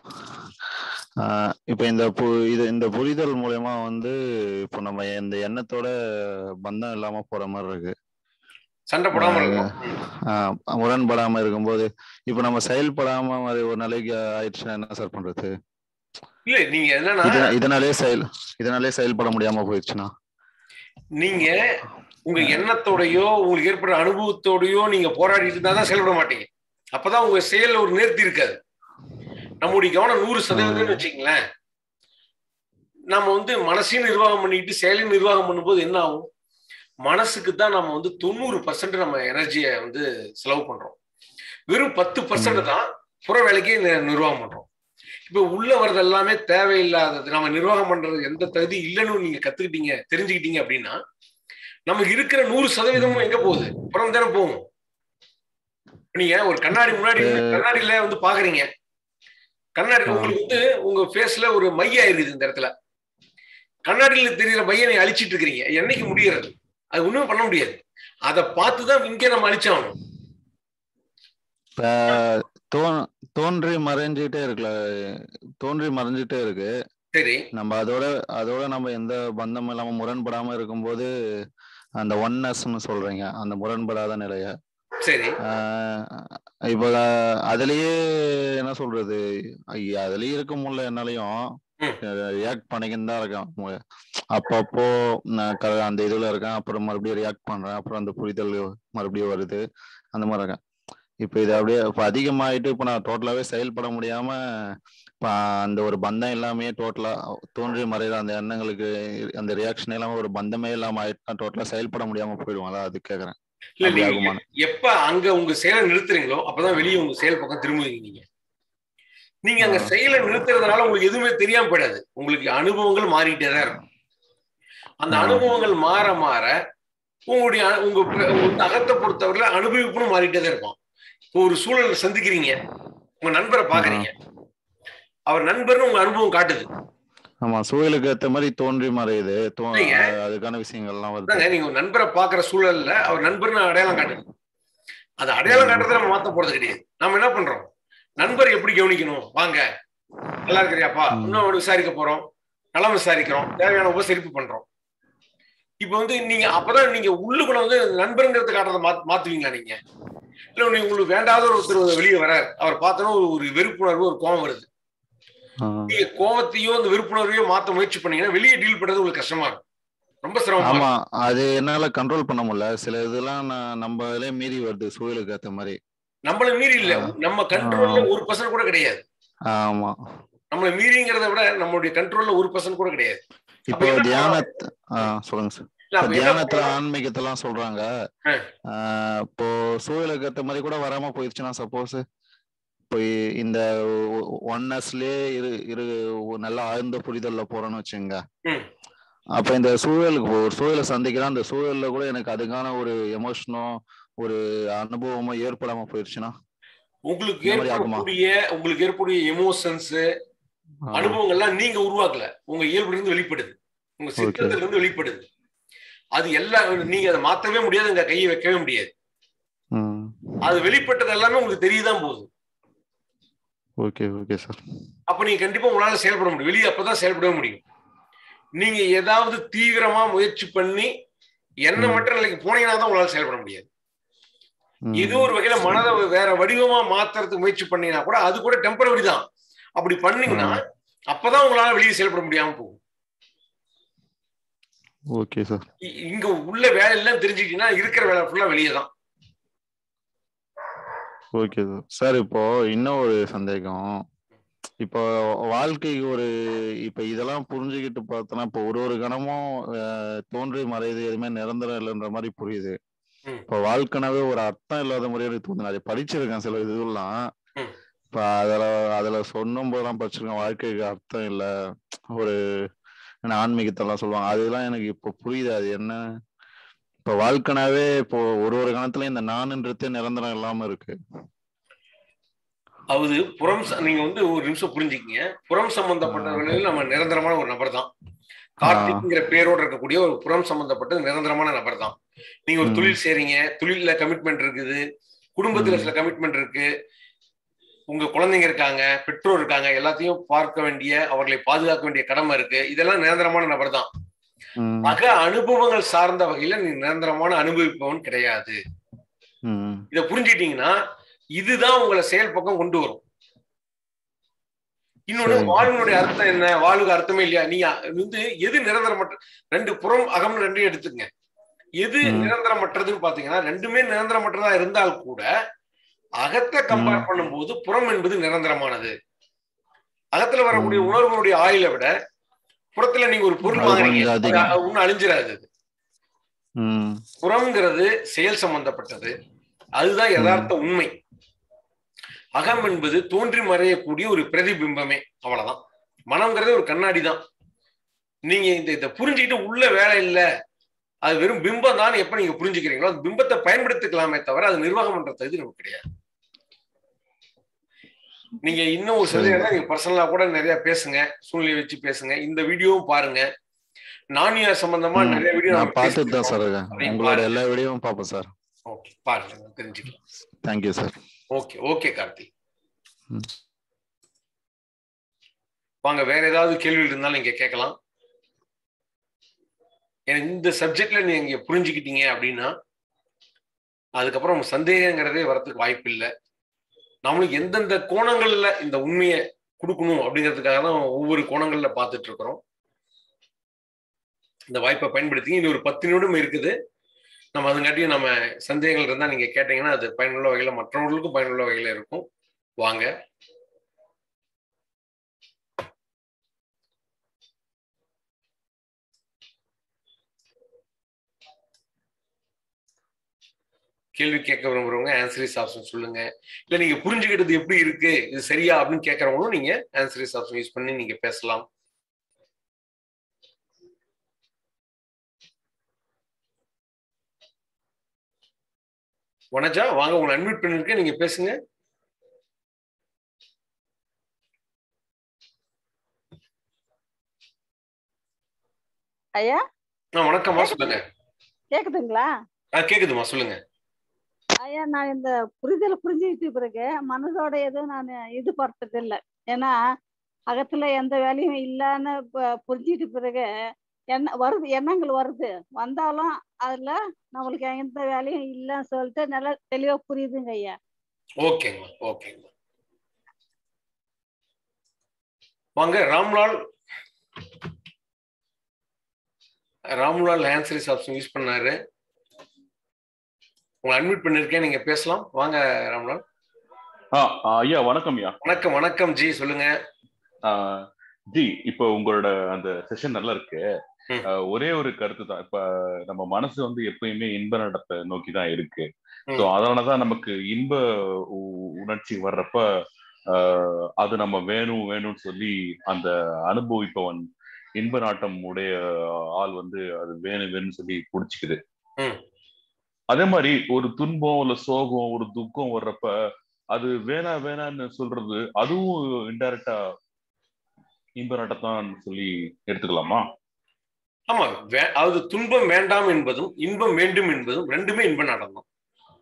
D: ஆ, இப்போ இந்த பு இது இந்த புரிதல் மூலயமா வந்து இப்போ நம்ம இந்த எண்ணத்தோட பந்தம் இல்லாம போற மாதிரி இருக்கு
A: சண்டை போடாம இருக்கும்
D: ஆஹ் முரண்படாம இருக்கும்போது இப்ப நம்ம செயல்படாம மாதிரி ஒரு நிலைக்கு ஆயிடுச்சுன்னா என்ன சார் பண்றது
A: இல்ல நீங்க என்னன்னா
D: இது- இதனாலே செயல் இதனாலே செயல்பட முடியாம போயிடுச்சுன்னா
A: நீங்க உங்க எண்ணத்தோடயோ உங்களுக்கு ஏற்படுற அனுபவத்தோடயோ நீங்க போராடிட்டு இருந்தா தான் செயல்பட மாட்டீங்க அப்பதான் உங்க செயல்ல ஒரு நேர்த்தி இருக்காது நம்முடைய கவனம் நூறு சதவீதம்னு வச்சுங்களேன் நம்ம வந்து மனசையும் நிர்வாகம் பண்ணிட்டு செயலையும் நிர்வாகம் பண்ணும்போது என்ன ஆகும் மனசுக்கு தான் நம்ம வந்து தொண்ணூறு பர்சன்ட் நம்ம எனர்ஜியை வந்து செலவு பண்றோம் வெறும் பத்து பர்சன்ட் தான் புற வேலைக்கே நி- நிர்வாகம் பண்றோம் இப்ப உள்ள வர்றது எல்லாமே தேவையில்லாதது நம்ம நிர்வாகம் பண்றது எந்த தகுதி இல்லைன்னு நீங்க கத்துக்கிட்டீங்க தெரிஞ்சுக்கிட்டீங்க அப்படின்னா நமக்கு இருக்கிற நூறு சதவீதமும் எங்க போகுது புறம் தானே போகும் நீங்க ஒரு கண்ணாடி முன்னாடி நின்னு கண்ணாடியில வந்து பாக்குறீங்க கண்ணாடி உங்களுக்கு வந்து உங்க ஃபேஸ்ல ஒரு மைய இருக்குது இந்த இடத்துல கண்ணாடியில தெரியுற மைய நீங்க அழிச்சிட்டு இருக்கிறீங்க என்னைக்கு முடியறது அது ஒண்ணுமே பண்ண முடியாது அதை பார்த்துதான் இங்கே நம்ம அழிச்சாகணும்
D: இப்ப தோ தோன்றி மறைஞ்சுக்கிட்டே இருக்குல்ல தோன்றி மறைஞ்சிட்டே இருக்கு
A: சரி
D: நம்ம அதோட அதோட நம்ம எந்த பந்தம் இல்லாம முரண்படாம இருக்கும்போது அந்த ஒன்னஸ்ன்னு சொல்றீங்க அந்த முரண்படாத நிலைய
A: சரி
D: ஆஹ் இப்போ அஹ், அதுலயே என்ன சொல்றது ஐய, அதுலயே இருக்க முடியல என்னாலையும்
A: ம்.
D: ரியாக்ட் பண்ணிக்கின்னு தான் இருக்கேன் மு- அப்பப்போ நான் க- அந்த இதுல இருக்கேன் அப்புறம் மறுபடியும் ரியாக்ட் பண்றேன் அப்புறம் அந்த புரிதல் மறுபடியும் வருது அந்த மாதிரி இருக்கேன் இப்போ இது அப்படியே இப்போ அதிகமாயிட்டு இப்போ நான் டோட்டலாவே செயல்பட முடியாம இப்போ அந்த ஒரு பந்தம் இல்லாமயே டோட்டலா தோன்றி மறைகிற அந்த எண்ணங்களுக்கு அந்த ரியாக்ஷன் இல்லாம ஒரு பந்தமே இல்லாம ஆயிட்டுனா டோட்டலா செயல்பட முடியாம போயிடுவாங்களா அது கேக்குறேன்
A: இல்ல
D: அப்படி
A: நீங்க
D: ஆகுமான்னு
A: எப்ப அங்க உங்க செயலை நிறுத்துறீங்களோ அப்பதான் வெளியே உங்க செயல் பக்கம் திரும்புவீங்க நீங்க நீங்க அங்க
D: ஆ.
A: செயலை நிறுத்துறதுனால உங்களுக்கு எதுவுமே தெரியாம போயிடாது உங்களுக்கு அனுபவங்கள் மாறிட்டே தான் இருக்கும் அந்த
D: ஆ.
A: அனுபவங்கள் மாற மாற உங்களுடைய அ- உங்க பிர- உங்க அகத்தை பொறுத்தவரையில அனுபவிப்பும் மாறிட்டே தான் இருக்கும் இப்போ ஒரு சூழலை சந்திக்கிறீங்க உங்க நண்பரை பாக்குறீங்க அவர் நண்பர்னு உங்க அனுபவம் காட்டுது
D: ஆமா சூழலுக்கு ஏத்த மாதிரி தோன்றி மறையுது தோ-
A: இல்லைங்க.
D: அதுக்கான விஷயங்கள்லாம் வருது
A: அதாங்க நீங்க ஒரு நண்பரை பாக்குற சூழல்ல அவர் நண்பர்னு அடையாளம் காட்டுது அது அடையாளம் காட்டுறத நம்ம மாத்த போறது கிடையாது நம்ம என்ன பண்றோம் நண்பர் எப்படி கவனிக்கணும் வாங்க நல்லா இருக்கிறியாப்பா
D: ம்.
A: இன்னும் அவனுக்கு விசாரிக்க போறோம் நலம் விசாரிக்கிறோம் தேவையான உபசரிப்பு பண்றோம் இப்ப வந்து நீங்க அப்பதான் நீங்க உள்ளுக்குள்ள வந்து நண்பருங்கிறது காட்டுறத மாத் மாத்துவீங்களா நீங்க இல்ல நீங்க உங்களுக்கு வேண்டாத ஒருத்தர் வெளியே வரார் அவர் பார்த்தோன்னா ஒரு ஒரு வெறுப்புணர்வு ஒரு கோபம் வருது
D: ஆ,
A: நீங்க கோவத்தையோ அந்த விருப்புணர்வையோ மாத்த முயற்சி பண்ணீங்கன்னா வெளியே டீல் பண்றது உங்களுக்கு கஷ்டமா இருக்கும் ரொம்ப சிரமமா
D: ஆமா
A: இருக்கும்
D: அது என்னால கண்ட்ரோல் பண்ண முடியல சில இதெல்லாம் நான் நம்ம இதுலயே மீறி வருது சூழலுக்கு ஏத்த மாதிரி
A: நம்மள மீறி இல்ல
D: ஆ.
A: நம்ம கண்ட்ரோல்ல
D: ஆ.
A: ஒரு பர்சன்ட் கூட கிடையாது
D: ஆமா
A: நம்மள மீறிங்கிறத விட நம்மளுடைய கண்ட்ரோல்ல ஒரு பர்சன்ட் கூட கிடையாது அப்ப
D: இப்போ
A: என்ன
D: தியானத் ஆ சொல்லுங்க சார்
A: இல்ல,
D: இப்ப
A: அப்ப என்ன
D: தியானத்துல
A: பண்ணலாம்?
D: ஆன்மீகத்தெல்லாம் சொல்றாங்க
A: ஆ.
D: ஆ, இப்போ சூழலுக்கு ஏத்த மாதிரி கூட வராம போயிடுச்சுன்னா சப்போஸ் இப்போ இ- இந்த ஒன்னஸ்லயே இரு இரு ஒரு நல்ல ஆழ்ந்த புரிதல்ல போறோம்னு வச்சுங்க
A: ம்.
D: அப்ப இந்த சூழலுக்கு ஒரு சூழலை சந்திக்கிறேன் அந்த சூழல்ல கூட எனக்கு அதுக்கான ஒரு எமோஷனோ ஒரு அனுபவமோ ஏற்படாம போயிடுச்சுன்னா
A: உங்களுக்கு
D: இந்த மாதிரி ஆகுமா?
A: ஏற்படக்கூடிய உங்களுக்கு ஏற்படக்கூடிய எமோஷன்ஸ்
D: ஆ,
A: அனுபவங்கள்லாம் நீங்க உருவாக்கல உங்க இயல்புல இருந்து வெளிப்படுது உங்க சித்தத்துல இருந்து வெளிப்படுது அது எல்லாம் நீங்க அதை மாத்தவே முடியாது உங்க கையை வைக்கவே முடியாது
D: ம்
A: அது வெளிப்பட்டது எல்லாமே உங்களுக்கு தெரியதான் போகுது
D: ஓகே ஓகே சார்
A: அப்ப நீங்க கண்டிப்பா உங்களால செயல்பட முடியும் வெளியே அப்பதான் செயல்படவே முடியும் நீங்க ஏதாவது தீவிரமா முயற்சி பண்ணி எண்ணமற்ற நிலைக்கு போனீங்கன்னா தான் உங்களால செயல்பட முடியாது ஏதோ ஒரு வகையில மனதை வேற வடிவமா மாத்துறதுக்கு முயற்சி பண்ணீங்கன்னா கூட அது கூட டெம்பரவரி தான் அப்படி பண்ணீங்கன்னா அப்பதான் உங்களால வெளியே செயல்பட முடியாம போகும்
D: ஓகே சார்
A: இ- இங்க உள்ள வேலை எல்லாம் தெரிஞ்சுக்கிட்டீங்கன்னா இருக்கிற வேலை ஃபுல்லா வெளியே தான்
D: ஓகே சார் சார் இப்போ இன்னும் ஒரு சந்தேகம் இப்போ வாழ்க்கைக்கு ஒரு இப்போ இதெல்லாம் புரிஞ்சுக்கிட்டு பார்த்தோன்னா இப்போ ஒரு ஒரு கணமும் அஹ், தோன்றி மறையுது எதுவுமே நிரந்தரம் இல்லைன்ற மாதிரி புரியுது
A: ம்.
D: இப்போ வாழ்க்கைனாவே ஒரு அர்த்தம் இல்லாத முறையில் எனக்கு தோணுது நிறைய படிச்சிருக்கேன் சில இதுலாம்
A: ம்.
D: இப்போ அதில் அதில் சொன்னும் போதெல்லாம் படிச்சிருக்கேன் வாழ்க்கைக்கு அர்த்தம் இல்லை ஒரு என்ன ஆன்மீகத்தெல்லாம் சொல்லுவாங்க அதெல்லாம் எனக்கு இப்போ புரியுது அது என்ன இப்போ வாழ்க்கைனாவே இப்போ ஒரு ஒரு கணத்துல இந்த நானுன்றதே நிரந்தரம் இல்லாம இருக்கு
A: அது புறம் ச- நீங்க வந்து ஒரு நிமிஷம் புரிஞ்சுக்கங்க புறம் சம்பந்தப்பட்டவர்களில் நம்ம நிரந்தரமான ஒரு நபர் தான் கார்த்திக்ங்கிற பேரோட இருக்கக்கூடிய ஒரு புறம் சம்பந்தப்பட்ட நிரந்தரமான நபர் தான் நீங்க ஒரு
D: ம்.
A: தொழில் செய்றீங்க தொழில்ல கமிட்மெண்ட் இருக்குது குடும்பத்துல
D: ம்.
A: சில கமிட்மெண்ட் இருக்கு உங்க குழந்தைங்க இருக்காங்க பெற்றோர் இருக்காங்க எல்லாத்தையும் பார்க்க வேண்டிய அவர்களை பாதுகாக்க வேண்டிய கடமை இருக்கு இதெல்லாம் நிரந்தரமான நபர் தான்
D: ம்,
A: அக அனுபவங்கள் சார்ந்த வகையில நீ நிரந்தரமான அனுபவிப்பவன் கிடையாது
D: ம்,
A: இதை புரிஞ்சுக்கிட்டீங்கன்னா இதுதான் உங்களை செயல் பக்கம் கொண்டு வரும் இன்னொன்னு
D: சரிங்க.
A: வாழ்வினுடைய அர்த்தம் என்ன வாழ்வுக்கு அர்த்தமே இல்லையா நீங்க வந்து எது நிரந்தரமற்ற ரெண்டு புறம் அகம்னு ரெண்டையும் எடுத்துக்கங்க எது
D: ம்.
A: நிரந்தரமற்றதுன்னு பாத்தீங்கன்னா ரெண்டுமே நிரந்தரமற்றதா இருந்தால் கூட அகத்தை கம்பேர்
D: ம்.
A: பண்ணும்போது புறம் என்பது நிரந்தரமானது அகத்துல வரக்கூடிய
D: ம்.
A: உணர்வுகளுடைய ஆயுளை விட புறத்துல நீங்க ஒரு பொருள்
D: அது
A: வாங்குறீங்க
D: கொஞ்சம்
A: அது
D: அதிகம்.
A: ஒன்னும் அழிஞ்சிராது அது.
D: ம்,
A: புறம்ங்கிறது செயல் சம்பந்தப்பட்டது அதுதான் யதார்த்த உண்மை அகம் என்பது தோன்றி மறையக்கூடிய ஒரு பிரதிபிம்பமே அவ்வளவுதான் மனம்ங்கிறது ஒரு கண்ணாடி தான் நீங்க இந்த இதை புரிஞ்சுக்கிட்டு உள்ள வேலை இல்ல அது வெறும் பிம்பம் தான் எப்ப நீங்க புரிஞ்சுக்கிறீங்களோ அந்த பிம்பத்தை பயன்படுத்திக்கலாமே தவிர அது நிர்வாகம் பண்ற தகுதி நமக்கு கிடையாது நீங்க இன்னும் ஒரு சந்தேகம் நீங்க பர்சனலா கூட நிறைய பேசுங்க சூழ்நிலை வச்சு பேசுங்க இந்த வீடியோவும் பாருங்க நானியார் சம்பந்தமா
D: ம்.
A: நிறைய வீடியோ
D: நான் பார்த்துட்டு தான் சார் இருக்கேன்
A: அதையும்
D: உங்களோட
A: பாருங்க.
D: எல்லா வீடியோவும் பார்ப்பேன் சார்
A: ஓகே பாருங்க தெரிஞ்சுக்கலாம்
D: thank you sir
A: okay okay Karthi
D: ம்.
A: வாங்க வேற ஏதாவது கேள்விகள் இருந்தாலும் நீங்க கேட்கலாம் ஏன்னா இந்த சப்ஜெக்ட்ல நீங்க புரிஞ்சுக்கிட்டீங்க அப்படின்னா அதுக்கப்புறம் சந்தேகங்கிறதே வரதுக்கு வாய்ப்பு இல்லை நம்மளுக்கு எந்தெந்த கோணங்கள்ல இந்த உண்மையை கொடுக்கணும் அப்படிங்கிறதுக்காக தான் ஒவ்வொரு கோணங்கள்ல பார்த்துட்டு இருக்கிறோம் இந்த வாய்ப்பை பயன்படுத்தி இது ஒரு பத்து நிமிடம் இருக்குது நம்ம அதுங்காட்டியும் நம்ம சந்தேகங்கள் இருந்தா நீங்க கேட்டீங்கன்னா அது பயனுள்ள வகையில மற்றவர்களுக்கும் பயனுள்ள வகையில இருக்கும் வாங்க கேள்வி கேட்க விரும்புறவங்க ஆன்சரிஸ் ஆப்ஷன் சொல்லுங்க இல்ல நீங்க புரிஞ்சுக்கிட்டது எப்படி இருக்கு இது சரியா அப்படின்னு கேட்கறவங்களும் நீங்க ஆன்சரிஸ் ஆப்ஷன் யூஸ் பண்ணி நீங்க பேசலாம் வனஜா வாங்க உங்களை அன்மியூட் பண்ணிருக்கேன் நீங்க பேசுங்க
E: ஐயா
A: ஆ வணக்கம்மா சொல்லுங்க
E: கேக்குதுங்களா
A: ஆ கேக்குதுமா சொல்லுங்க
E: ஐயா நான் இந்த புரிதலை புரிஞ்சுக்கிட்ட பிறகு மனதோட எதுவும் நான் இது படுறது இல்லை ஏன்னா அகத்துல எந்த வேலையும் இல்லைன்னு ப- புரிஞ்சுக்கிட்ட பிறகு என்ன வருது எண்ணங்கள் வருது வந்தாலும் அதுல நம்மளுக்கு எந்த வேலையும் இல்லைன்னு சொல்லிட்டு நல்லா தெளிவா புரியுதுங்க ஐயா
A: ஓகேங்கம்மா ஓகேங்கம்மா வாங்க Ramlal Ramlal answer is option use பண்ணாரு உங்களை அட்மிட் பண்ணிருக்கேன் நீங்க பேசலாம் வாங்க ராம்லால்
F: ஆ ஆ, ஐயா வணக்கம் ஐயா
A: வணக்கம் வணக்கம் ஜி சொல்லுங்க
F: ஆ, ஜி இப்போ உங்களோட அந்த செஷன் நல்லா இருக்கு
A: ம்.
F: ஆ, ஒரே ஒரு கருத்து தான் இப்ப நம்ம மனசு வந்து எப்பயுமே இன்ப நடத்தை நோக்கி தான் இருக்கு
A: ம்.
F: ஸோ அதனாலதான் நமக்கு இன்ப உ- உணர்ச்சி வர்றப்ப ஆ, அது நம்ம வேணும் வேணும்னு சொல்லி அந்த அனுபவிப்பவன் இன்ப நாட்டம் உடைய ஆள் வந்து அது வேணும் வேணும்னு சொல்லி பிடிச்சிக்குது
A: ம்.
F: அதே மாதிரி ஒரு துன்பம் இல்ல சோகம் ஒரு துக்கம் வர்றப்ப அது வேணா வேணான்னு சொல்றது அதுவும் இன்டைரக்டா இன்ப நாட்டத்தான் சொல்லி எடுத்துக்கலாமா
A: ஆமா வே- அதாவது துன்பம் வேண்டாம் என்பதும் இன்பம் வேண்டும் என்பதும் ரெண்டுமே இன்ப நாட்டம் தான்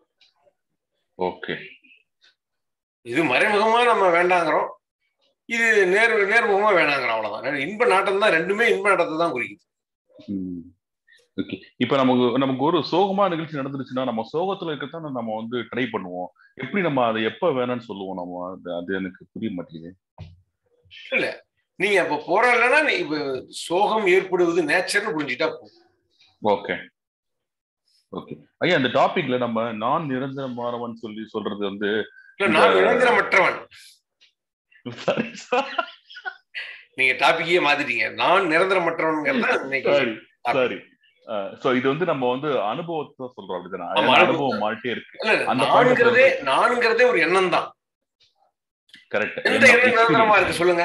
F: ஓகே
A: இது மறைமுகமா நம்ம வேண்டாங்கிறோம் இது நேர் நேர்முகமா வேணாங்கிறோம் அவ்வளவுதான் இன்ப நாட்டம் தான் ரெண்டுமே இன்ப நாட்டத்தை தான் குறிக்குது
F: ஓகே இப்ப நமக்கு நமக்கு ஒரு சோகமா நிகழ்ச்சி நடந்துருச்சுன்னா நம்ம சோகத்துல இருக்கத்தான் நம்ம வந்து ட்ரை பண்ணுவோம் எப்படி நம்ம அதை எப்ப வேணாம்னு சொல்லுவோம் நம்ம அது அது எனக்கு புரிய மாட்டேங்குது
A: நீங்க அப்ப போராடலன்னா நீ இப்ப சோகம் ஏற்படுவது நேச்சர்னு புரிஞ்சுட்டா போதும்
F: ஓகே ஓகே ஐயா இந்த டாபிக்ல நம்ம நான் நிரந்தரமானவன் சொல்லி சொல்றது வந்து
A: இல்ல நான்
F: இந்த-
A: நிரந்தரமற்றவன்
F: சாரி
A: நீங்க டாபிக்கையே மாத்திட்டீங்க நான் நிரந்தரமற்றவன்ங்கிறத இன்னைக்கு
F: சாரி சாரி சோ இது வந்து நம்ம வந்து அனுபவத்தை சொல்றோம் அப்படிதானே
A: ஆமா,
F: ஏன்னா
A: அனுபவம்.
F: அனுபவம் மாட்டே இருக்கு
A: இல்ல, இல்ல,
F: அந்த
A: நானுங்கிறதே நானுங்கிறதே ஒரு எண்ணம் தான்
F: கரெக்ட்
A: எந்த எண்ணம் நிரந்தரமா இருக்கு சொல்லுங்க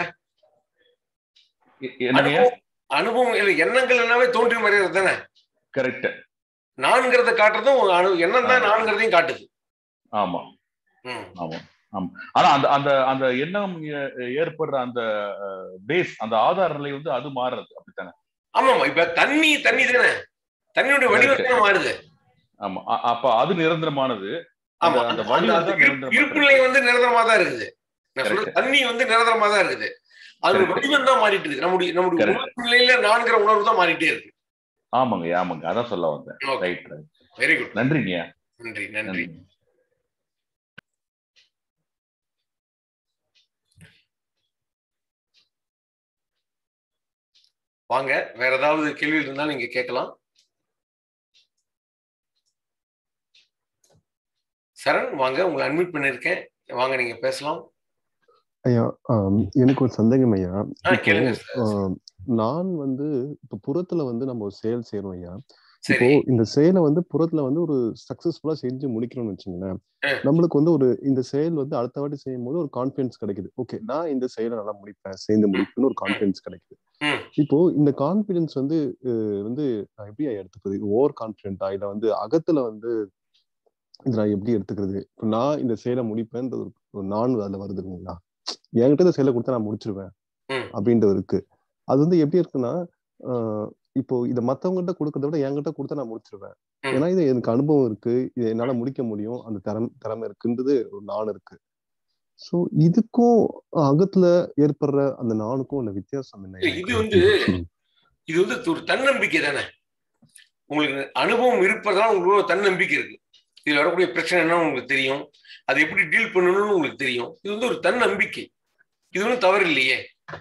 F: என்னங்க
A: அனுபவம் அனுபவம் இல்ல எண்ணங்கள் எல்லாமே தோன்றி மறைகிறது தானே
F: கரெக்ட்
A: நான்கிறத காட்டுறதும் அனு- எண்ணம் தான் நான்கிறதையும் காட்டுது
F: ஆமா
A: ம்.
F: ஆமா ஆமா ஆனா அந்த அந்த அந்த எண்ணம் ஏ- ஏற்படுற அந்த பேஸ் அந்த ஆதார நிலை வந்து அது மாறுறது அப்படித்தானே
A: ஆமாமா இப்ப தண்ணி தண்ணி தானே தண்ணியோட வடிவம் தானே மாறுது
F: ஆமா அ- அப்ப அது நிரந்தரமானது அந்த
A: ஆமா
F: அந்த
A: அந்த
F: வடிவம்
A: அந்த
F: தான்
A: இருப்பு-
F: நிரந்தரமற்றது.
A: இருப்புநிலை வந்து நிரந்தரமா தான் இருக்குது நான் சொல்றது
F: Correct.
A: தண்ணி வந்து நிரந்தரமா தான் இருக்குது அது
F: Correct.
A: வடிவம் தான் மாறிட்டு இருக்கு நம்முடைய நம்முடைய
F: Correct.
A: உணர்வு நிலையில நான்கிற உணர்வு தான் மாறிட்டே இருக்கு
F: ஆமாங்க ஆமாங்க அதான் சொல்ல வந்தேன்
A: okay
F: right right
A: very good
F: நன்றிங்க
A: நன்றி நன்றி
F: நன்றி
A: வாங்க வேற ஏதாவது கேள்வி இருந்தா நீங்க கேட்கலாம் சரண் வாங்க உங்களை அட்மிட் பண்ணிருக்கேன் வாங்க நீங்க பேசலாம்
C: ஐயா ஆம், எனக்கு ஒரு சந்தேகம் ஐயா
A: ஆ,
C: இப்போ
A: கேளுங்க சார்.
C: ஆம், நான் வந்து இப்ப புறத்துல வந்து நம்ம ஒரு செயல் செய்யறோம் ஐயா இப்போ
A: சரி
C: இந்த செயலை வந்து புறத்துல வந்து ஒரு சக்சஸ்ஃபுல்லா செஞ்சு முடிக்கணும்னு வச்சுங்களேன்
A: ஆ.
C: நம்மளுக்கு வந்து ஒரு இந்த செயல் வந்து அடுத்த வாட்டி செய்யும் போது ஒரு கான்பிடன்ஸ் கிடைக்குது ஓகே நான் இந்த செயலை நல்லா முடிப்பேன் சேர்ந்து முடிப்பேன்னு ஒரு கான்பிடன்ஸ் கிடைக்குது
A: ம்.
C: இப்போ இந்த கான்பிடன்ஸ் வந்து அஹ், வந்து நான் எப்படி ஐயா எடுத்துக்கிறது ஓவர் கான்பிடென்டா இல்ல வந்து அகத்துல வந்து இது நான் எப்படி எடுத்துக்கிறது இப்போ நான் இந்த செயலை முடிப்பேன்றது ஒரு ஒரு நான் அதுல வருதுங்களா என்கிட்ட இந்த செயலை கொடுத்தா நான் முடிச்சிருவேன்
A: ம்.
C: அப்படின்றது இருக்கு அது வந்து எப்படி இருக்குன்னா ஆஹ் இப்போ இதை மத்தவங்ககிட்ட கொடுக்கறத விட என்கிட்ட கொடுத்தா நான் முடிச்சிருவேன்
A: ம்.
C: ஏன்னா இது எனக்கு அனுபவம் இருக்கு இது என்னால முடிக்க முடியும் அந்த திறமை திறமை இருக்குன்றது ஒரு நான் இருக்கு சோ இதுக்கும் அகத்துல ஏற்படுற அந்த நானுக்கும் உள்ள வித்தியாசம் என்ன
A: இல்ல, இது வந்து இது வந்து ஒரு தன்னம்பிக்கை தானே உங்களுக்கு அனுபவம் இருப்பதால் உங்களுக்கு ஒரு தன்னம்பிக்கை இருக்கு இதுல வரக்கூடிய பிரச்சனை என்னன்னு உங்களுக்கு தெரியும் அதை எப்படி டீல் பண்ணணும்னு உங்களுக்கு தெரியும் இது வந்து ஒரு தன்னம்பிக்கை இது ஒன்றும் தவறு இல்லையே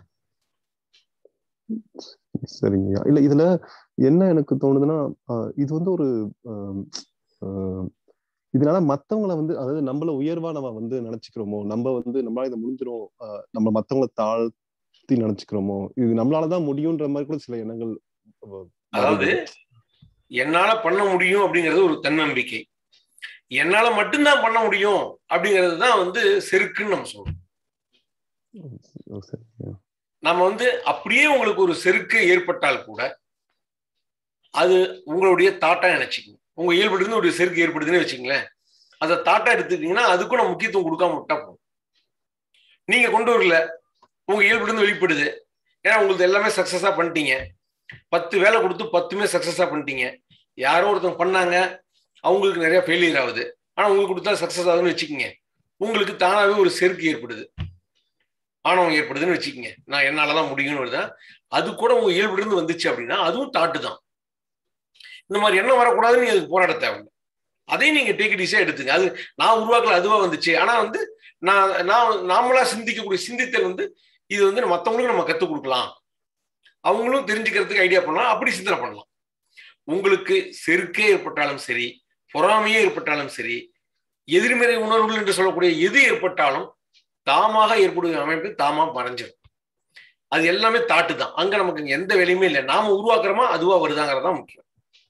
C: சரிங்கய்யா இல்ல இதுல என்ன எனக்கு தோணுதுன்னா ஆஹ் இது வந்து ஒரு ஆம், ஆஹ் இதனால மத்தவங்கள வந்து அதாவது நம்மள உயர்வா நம்ம வந்து நினைச்சுக்கிறோமோ நம்ம வந்து நம்மளால இதை முடிஞ்சிரும் ஆஹ் நம்ம மத்தவங்கள தாழ்த்தி நினைச்சுக்கிறோமோ இது நம்மளாலதான் முடியும்ன்ற மாதிரி கூட சில எண்ணங்கள் வ-
A: அதாவது
C: வருது.
A: என்னால பண்ண முடியும் அப்படிங்கிறது ஒரு தன்னம்பிக்கை என்னால மட்டும்தான் பண்ண முடியும் அப்படிங்கிறது தான் வந்து செருக்குன்னு நம்ம சொல்றோம்
C: ஓ, சரிங்கய்யா.
A: நம்ம வந்து அப்படியே உங்களுக்கு ஒரு செருக்கு ஏற்பட்டால் கூட அது உங்களுடைய தாட்டா நினைச்சுக்கணும் உங்க இயல்புலேருந்து ஒரு செருக்கு ஏற்படுதுன்னு வச்சுங்களேன் அதை தாட்டா எடுத்துக்கிட்டீங்கன்னா அதுக்கும் நம்ம முக்கியத்துவம் கொடுக்காம விட்டா போதும் நீங்க கொண்டு வரல உங்க இயல்புலேருந்து வெளிப்படுது ஏன்னா உங்களுக்கு எல்லாமே சக்சஸா பண்ணிட்டீங்க பத்து வேலை கொடுத்து பத்துமே சக்சஸா பண்ணிட்டீங்க யாரோ ஒருத்தவங்க பண்ணாங்க அவங்களுக்கு நிறைய ஃபெயிலியர் ஆகுது ஆனா உங்களுக்கு கொடுத்தா சக்சஸ் ஆகுதுன்னு வச்சுக்கோங்க உங்களுக்கு தானாவே ஒரு செருக்கு ஏற்படுது ஆணவம் ஏற்படுதுன்னு வச்சுக்கோங்க நான் என்னாலதான் முடியும்னு வருதா அது கூட உங்க இயல்புலேருந்து வந்துச்சு அப்படின்னா அதுவும் தாட்டு தான் இந்த மாதிரி எண்ணம் வரக்கூடாதுன்னு நீங்க அதுக்கு போராட தேவையில்லை அதையும் நீங்க டேக் ஈஸியா எடுத்துங்க அது நான் உருவாக்கல அதுவா வந்துச்சு ஆனா வந்து நான் நான் நாமளா சிந்திக்கக்கூடிய சிந்தித்தல் வந்து இது வந்து மற்றவங்களுக்கு நம்ம கற்றுக் கொடுக்கலாம் அவங்களும் தெரிஞ்சுக்கிறதுக்கு ஐடியா பண்ணலாம் அப்படி சிந்தனை பண்ணலாம் உங்களுக்கு செருக்கே ஏற்பட்டாலும் சரி பொறாமையே ஏற்பட்டாலும் சரி எதிர்மறை உணர்வுகள் என்று சொல்லக்கூடிய எது ஏற்பட்டாலும் தாமாக ஏற்படுகிற அமைப்பு தாமா மறைஞ்சிடும் அது எல்லாமே தாட்டு தான் அங்க நமக்கு இங்க எந்த வேலையுமே இல்லை நாம உருவாக்குறோமா அதுவா வருதாங்கிறது தான் முக்கியம்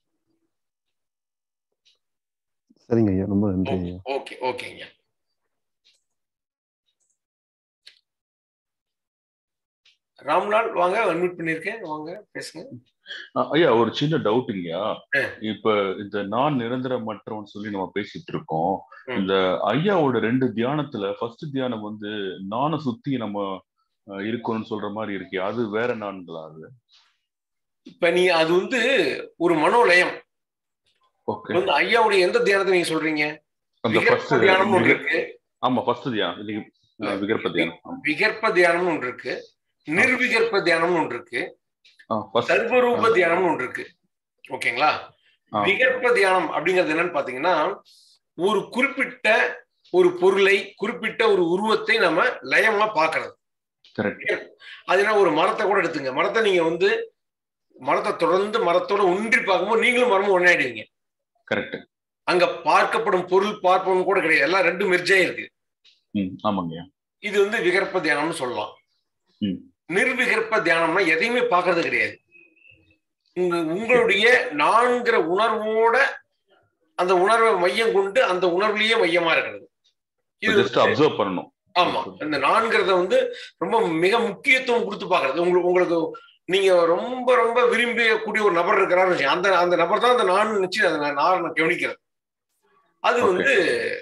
C: சரிங்க ஐயா ரொம்ப நன்றி ஐயா
A: ஓகே ஓகேங்க ராம்லால் வாங்க அட்மிட் பண்ணிருக்கேன் வாங்க பேசுங்க
F: அஹ் ஐயா ஒரு சின்ன டவுட்டுங்கய்யா
A: ஆ.
F: இப்ப இந்த நான் நிரந்தரமற்றவன் சொல்லி நம்ம பேசிட்டு இருக்கோம்
A: ம்.
F: இந்த ஐயாவோட ரெண்டு தியானத்துல ஃபர்ஸ்ட் தியானம் வந்து நானை சுத்தி நம்ம அஹ், இருக்கணும்னு சொல்ற மாதிரி இருக்கே அது வேற நான்களா அது
A: இப்ப நீ அது வந்து ஒரு மனோலயம்
F: ஓகே
A: இப்ப வந்து ஐயாவுடைய எந்த தியானத்தை நீங்க சொல்றீங்க
F: அந்த ஃபர்ஸ்ட்
A: விகற்ப தியானம்னு ஒன்று இருக்கு
F: ஆமா ஃபர்ஸ்ட் தியானம் இது, அஹ், விகற்ப தியானம் ஆமா.
A: விகற்ப தியானம்னு ஒன்று இருக்கு நிர்விகற்ப தியானம்னு ஒன்று இருக்கு
F: ஆ, first-
A: சர்வரூப
F: ஆ.
A: தியானம்னு ஒன்று இருக்கு ஓகேங்களா
F: ஆ.
A: விகற்ப தியானம் அப்படிங்கிறது என்னன்னு பாத்தீங்கன்னா ஒரு குறிப்பிட்ட ஒரு பொருளை குறிப்பிட்ட ஒரு உருவத்தை நம்ம லயமா பாக்குறது
F: correct.
A: அது என்ன ஒரு மரத்தை கூட எடுத்துங்க மரத்தை நீங்க வந்து மரத்தை தொடர்ந்து மரத்தோட ஒன்றி பார்க்கும்போது நீங்களும் மரமும் ஒன்னாயிடுவீங்க
F: correct.
A: அங்க பார்க்கப்படும் பொருள் பார்ப்பவன் கூட கிடையாது எல்லாம் ரெண்டு மெர்ஜா இருக்கு
F: ம் ஆமாங்கய்யா
A: இது வந்து விகற்ப தியானம்னு சொல்லலாம்
F: ம்.
A: நிர்விகற்ப தியானம்னா எதையுமே பார்க்கறது கிடையாது உங்க உங்களுடைய நான்கிற உணர்வோட அந்த உணர்வை மையம் கொண்டு அந்த உணர்வுலயே மையமா இருக்கிறது இது
F: ஜஸ்ட் அப்சர்வ் பண்ணணும்
A: ஆமா இந்த நான்கிறத வந்து ரொம்ப மிக முக்கியத்துவம் கொடுத்து பாக்குறது உங்களுக்கு உங்களுக்கு நீங்க ரொம்ப ரொம்ப விரும்பக்கூடிய ஒரு நபர் இருக்கிறாரு வச்சுக்கோங்க. அந்த அந்த நபர் தான் அந்த நான் நினைச்சு அந்த நான் கவனிக்கிறது அது
F: Okay.
A: வந்து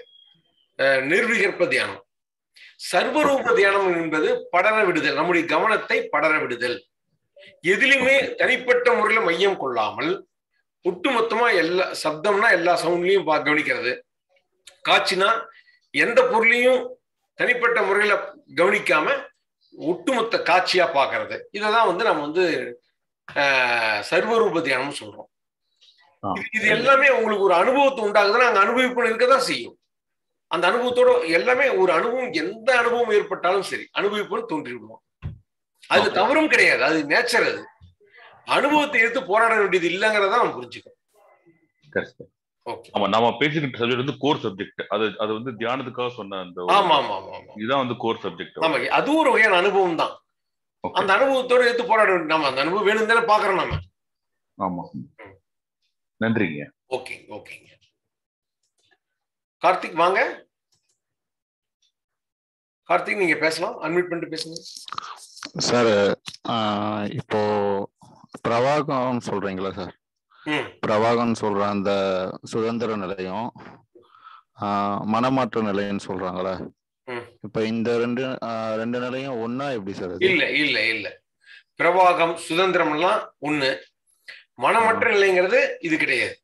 A: அஹ், நிர்விகற்ப தியானம் சர்வரூப தியானம் என்பது படர விடுதல் நம்முடைய கவனத்தை படர விடுதல் எதிலுமே தனிப்பட்ட முறையில மையம் கொள்ளாமல் ஒட்டுமொத்தமா எல்லா சப்தம்னா எல்லா சவுண்ட்லயும் பா- கவனிக்கிறது காட்சினா எந்த பொருளையும் தனிப்பட்ட முறையில கவனிக்காம ஒட்டுமொத்த காட்சியா பார்க்கிறது இததான் வந்து நம்ம வந்து ஆஹ், சர்வரூப தியானம் சொல்றோம்
F: ஆ.
A: இது- இது எல்லாமே உங்களுக்கு ஒரு அனுபவத்தை உண்டாகுதுன்னா அங்க அனுபவிப்பு இருக்க தான் செய்யும் அந்த அனுபவத்தோட எல்லாமே ஒரு அனுபவம் எந்த அனுபவம் ஏற்பட்டாலும் சரி அனுபவிப்புன்னு தோன்றி விடுவோம் அது
F: Okay.
A: தவறும் கிடையாது அது நேச்சர் அது அனுபவத்தை எடுத்து போராட வேண்டியது இல்லைங்கிறத நம்ம புரிஞ்சுக்கணும்
F: correct.
A: ஓகே
F: ஆமா நாம பேசிக்கிட்ட சப்ஜெக்ட் வந்து கோர் சப்ஜெக்ட் அது அது வந்து தியானத்துக்காக சொன்ன அந்த ஒரு-
A: ஆமா ஆமா ஆமா ஆமா
F: இதுதான் வந்து கோர் சப்ஜெக்ட்
A: ஆமா அது ஒரு வகையான அனுபவம் தான் அந்த அனுபவத்தோட எடுத்து போராட வேண்டிய நம்ம அந்த அனுபவம் வேணும் தானே பாக்குறோம் நம்ம
F: ஆமா நன்றிங்க
A: ஓகே ஓகேங்க கார்த்திக் வாங்க கார்த்திக் நீங்க பேசலாம் அன்மியூட் பண்ணிட்டு பேசுங்க
D: சார் இப்போ பிரவாகம் சொல்றீங்களா சார்
A: ம்
D: பிரவாகம் சொல்ற அந்த சுதந்திர நிலையம் ஆஹ் மனமாற்ற நிலையம்னு சொல்றாங்களே
A: ம்.
D: இப்ப இந்த ரெண்டு ஆஹ் ரெண்டு நிலையும் ஒண்ணா எப்படி சார் அது
A: இல்ல இல்ல இல்ல பிரவாகம் சுதந்திரம் எல்லாம் ஒண்ணு மனமற்ற நிலைங்கிறது இது கிடையாது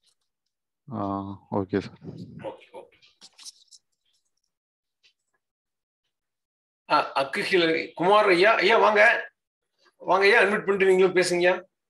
D: ஓகே சார்
A: ஓகே ஓகே அ- அக்குகில குமார் ஐயா ஐயா வாங்க வாங்க ஐயா அட்மிட் பண்ணிட்டு நீங்களும் பேசுங்க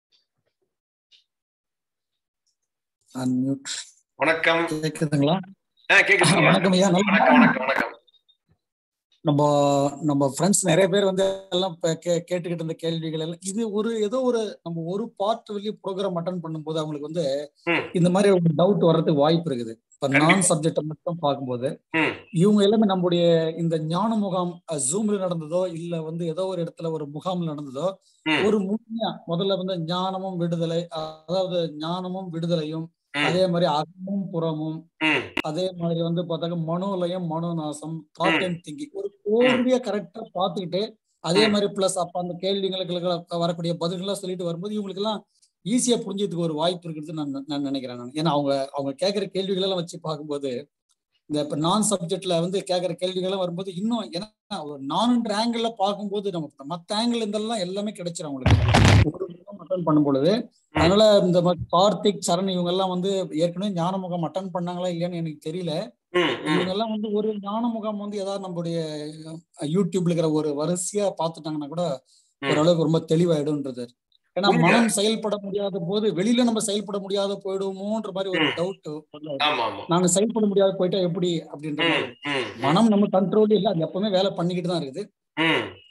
G: அன்மியூட்
A: வணக்கம்
G: கேக்குதுங்களா
A: ஆ கேக்குதுங்க
G: வணக்கம் ஐயா நல்லா
A: வணக்கம் வணக்கம் வணக்கம்
G: நம்ம நம்ம ஃப்ரெண்ட்ஸ் நிறைய பேர் வந்து எல்லாம் இப்ப கே- கேட்டுக்கிட்டு இருந்த கேள்விகள் எல்லாம் இது ஒரு ஏதோ ஒரு நம்ம ஒரு பார்ட் வெளியே ப்ரோக்ராம் அட்டன் பண்ணும்போது அவங்களுக்கு வந்து
A: ம்.
G: இந்த மாதிரி ஒரு டவுட் வர்றதுக்கு வாய்ப்பு இருக்குது இப்ப நான்
A: கண்டிப்பா.
G: சப்ஜெக்டை மட்டும் பார்க்கும்போது
A: ம்
G: இவங்க எல்லாமே நம்முடைய இந்த ஞான முகாம் ஜூம்ல நடந்ததோ இல்ல வந்து ஏதோ ஒரு இடத்துல ஒரு முகாம்ல நடந்ததோ
A: ம்.
G: ஒரு முழுமையா முதல்ல வந்து ஞானமும் விடுதலை அதாவது ஞானமும் விடுதலையும்
A: ம்.
G: அதே மாதிரி அகமும் புறமும்
A: ம்
G: அதே மாதிரி வந்து பார்த்தாக்க மனோலயம் மனோநாசம் தாட் அண்ட் திங்கிங் ஒரு கோர்வையா கரெக்டா பார்த்துக்கிட்டு அதே
A: ம்.
G: மாதிரி பிளஸ் அப்ப அந்த கேள்விங்களுக்கு வரக்கூடிய பதில்கள்லாம் சொல்லிட்டு வரும்போது இவங்களுக்கு எல்லாம் ஈஸியா புரிஞ்சதுக்கு ஒரு வாய்ப்பு இருக்கிறது நான் நான் நினைக்கிறேன் நான் ஏன்னா அவங்க அவங்க கேட்கிற கேள்விகள் எல்லாம் வச்சு பார்க்கும்போது இந்த இப்ப நான் சப்ஜெக்ட்ல வந்து கேட்கிற கேள்விகள் எல்லாம் வரும்போது இன்னும் ஏன்னா ஒரு நான்ன்ற ஆங்கிள் பார்க்கும்போது நமக்கு மத்த ஆங்கிள் இதெல்லாம் எல்லாமே கிடைச்சிரும் அவங்களுக்கு ஒரு முகம் அட்டன் பண்ணும் பொழுது அதனால இந்த மாதிரி கார்த்திக் சரண் இவங்க எல்லாம் வந்து ஏற்கனவே ஞான முகாம் அட்டன் பண்ணாங்களா இல்லையான்னு எனக்கு தெரியல
A: ம் ம்
G: இவங்க எல்லாம் வந்து ஒரு ஞான முகாம் வந்து ஏதாவது நம்மளுடைய அஹ், யூடியூப்ல இருக்கிற ஒரு வரிசையா பார்த்துட்டாங்கன்னா கூட
A: ம்.
G: ஓரளவுக்கு ரொம்ப தெளிவாயிடும்ன்றது ஏன்னா
A: உண்மை.
G: மனம் செயல்பட முடியாத போது வெளியில நம்ம செயல்பட முடியாத போயிடுவோமோன்ற மாதிரி ஒரு
A: ம்.
G: டவுட்
A: ஆமா ஆமா
G: நாங்க செயல்பட முடியாத போயிட்டா எப்படி அப்படின்ற
A: ம்
G: மாதிரி
A: ம்
G: மனம் நம்ம கண்ட்ரோல் இல்ல அது எப்பவுமே வேலை பண்ணிக்கிட்டு தான் இருக்குது
A: ம்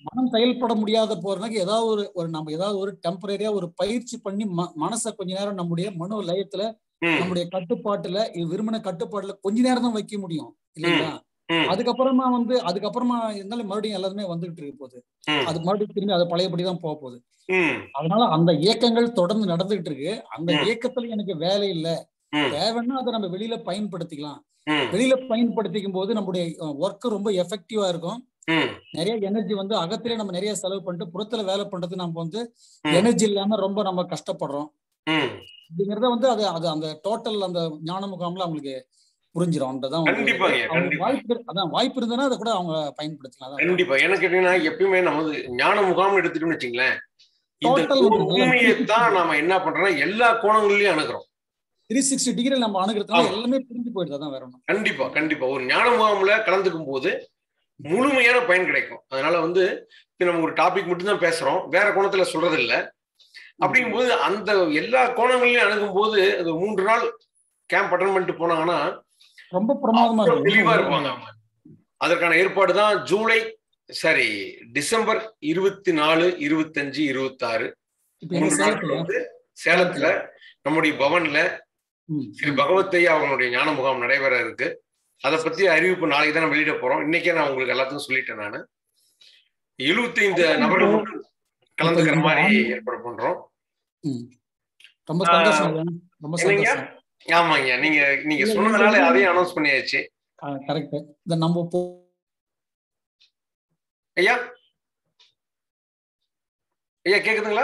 G: மனம் செயல்பட முடியாத போறதுனாக்க ஏதாவது ஒரு ஒரு நம்ம ஏதாவது ஒரு டெம்பரரியா ஒரு பயிற்சி பண்ணி ம- மனசை கொஞ்ச நேரம் நம்முடைய மனோ லயத்துல
A: ம்,
G: நம்முடைய கட்டுப்பாட்டுல இது விரும்பின கட்டுப்பாட்டுல கொஞ்ச நேரம் தான் வைக்க முடியும் இல்லைங்களா
A: ம்,
G: அதுக்கப்புறமா வந்து அதுக்கப்புறமா இருந்தாலும் மறுபடியும் எல்லாருமே வந்துகிட்டு இருக்க போகுது
A: ம்,
G: அது மறுபடியும் திரும்பி அது பழையபடி தான் போக போகுது
A: ம்,
G: அதனால அந்த இயக்கங்கள் தொடர்ந்து நடந்துகிட்டு இருக்கு அந்த
A: ம்.
G: இயக்கத்துல எனக்கு வேலை இல்ல
A: ம்,
G: தேவைன்னா அதை நம்ம வெளியில பயன்படுத்திக்கலாம்
A: ம்,
G: வெளியில பயன்படுத்திக்கும் போது நம்முடைய ஒர்க் ரொம்ப எஃபெக்டிவா இருக்கும்
A: ம்,
G: நிறைய எனர்ஜி வந்து அகத்திலே நம்ம நிறைய செலவு பண்ணிட்டு புறத்துல வேலை பண்றது நம்ம வந்து
A: ம்.
G: எனர்ஜி இல்லாம ரொம்ப நம்ம கஷ்டப்படுறோம்
A: ம்.
G: அப்படிங்கறத வந்து அது அது அந்த டோட்டல் அந்த ஞான முகாம்ல அவங்களுக்கு புரிஞ்சிடும் அதான் வந்து
A: கண்டிப்பாங்க,
G: அவங்க
A: கண்டிப்பா.
G: வாய்ப்பு இரு- அதான் வாய்ப்பு இருந்ததுன்னா அதை கூட அவங்க பயன்படுத்திக்கலாம் அதான்
A: கண்டிப்பா எனக்கு கேட்டீங்கன்னா எப்பயுமே நமது ஞான முகாம் எடுத்துட்டோம்னு வச்சுங்களேன் இந்த
G: Total வந்து
A: பூமியை தான் நாம என்ன பண்றோம்னா எல்லா கோணங்கள்லயும் அணுகிறோம்
G: த்ரீ சிக்ஸ்டி டிகிரி நம்ம அணுகிறதுனால
A: ஆமா.
G: எல்லாமே புரிஞ்சு போயிடுது அதான் வேற ஒண்ணும்
A: கண்டிப்பா கண்டிப்பா ஒரு ஞான முகாம்ல கலந்துக்கும் போது முழுமையான பயன் கிடைக்கும் அதனால வந்து இப்ப நம்ம ஒரு டாபிக் மட்டும் தான் பேசுறோம் வேற கோணத்துல சொல்றது இல்ல அப்படிங்கும்போது அந்த எல்லா கோணங்களையும் அணுகும் போது அது மூன்று நாள் கேம்ப் அட்டன் பண்ணிட்டு போனாங்கன்னா
G: ரொம்ப பிரமாதமா
A: அவ்வளவு தெளிவா
G: இருக்கும்
A: இருப்பாங்க அவங்க அதற்கான ஏற்பாடு தான் ஜூலை சாரி டிசம்பர் இருபத்தி நாலு இருபத்தஞ்சு இருபத்தாறு
G: இப்ப எங்க
A: மூன்று நாட்கள்
G: சேலத்துல
A: வந்து சேலத்துல நம்முடைய பவன்ல
G: ம்,
A: ஸ்ரீ பகவத்தையா அவங்களுடைய ஞான முகாம் நடைபெற இருக்கு அதை பத்தி அறிவிப்பு நாளைக்கு தான் வெளியிட போறோம் இன்னைக்கே நான் உங்களுக்கு எல்லாத்துக்கும் சொல்லிட்டேன் நான் எழுபத்தைந்து நபர்கள் மட்டும் கலந்துக்கிற
G: இந்த
A: மாதிரி
G: ஆண்டு-
A: ஏற்பாடு பண்றோம்
G: ம். ரொம்ப சந்தோஷம் ஐயா. ரொம்ப
A: என்னங்க?
G: சந்தோஷம்
A: ஆமாங்க நீங்க நீங்க
G: இல்ல,
A: சொன்னதுனால
G: நீங்க-
A: அதையும் அனௌன்ஸ் பண்ணியாச்சு
G: கரெக்ட் இந்த நம்ம போ
A: ஐயா ஐயா கேக்குதுங்களா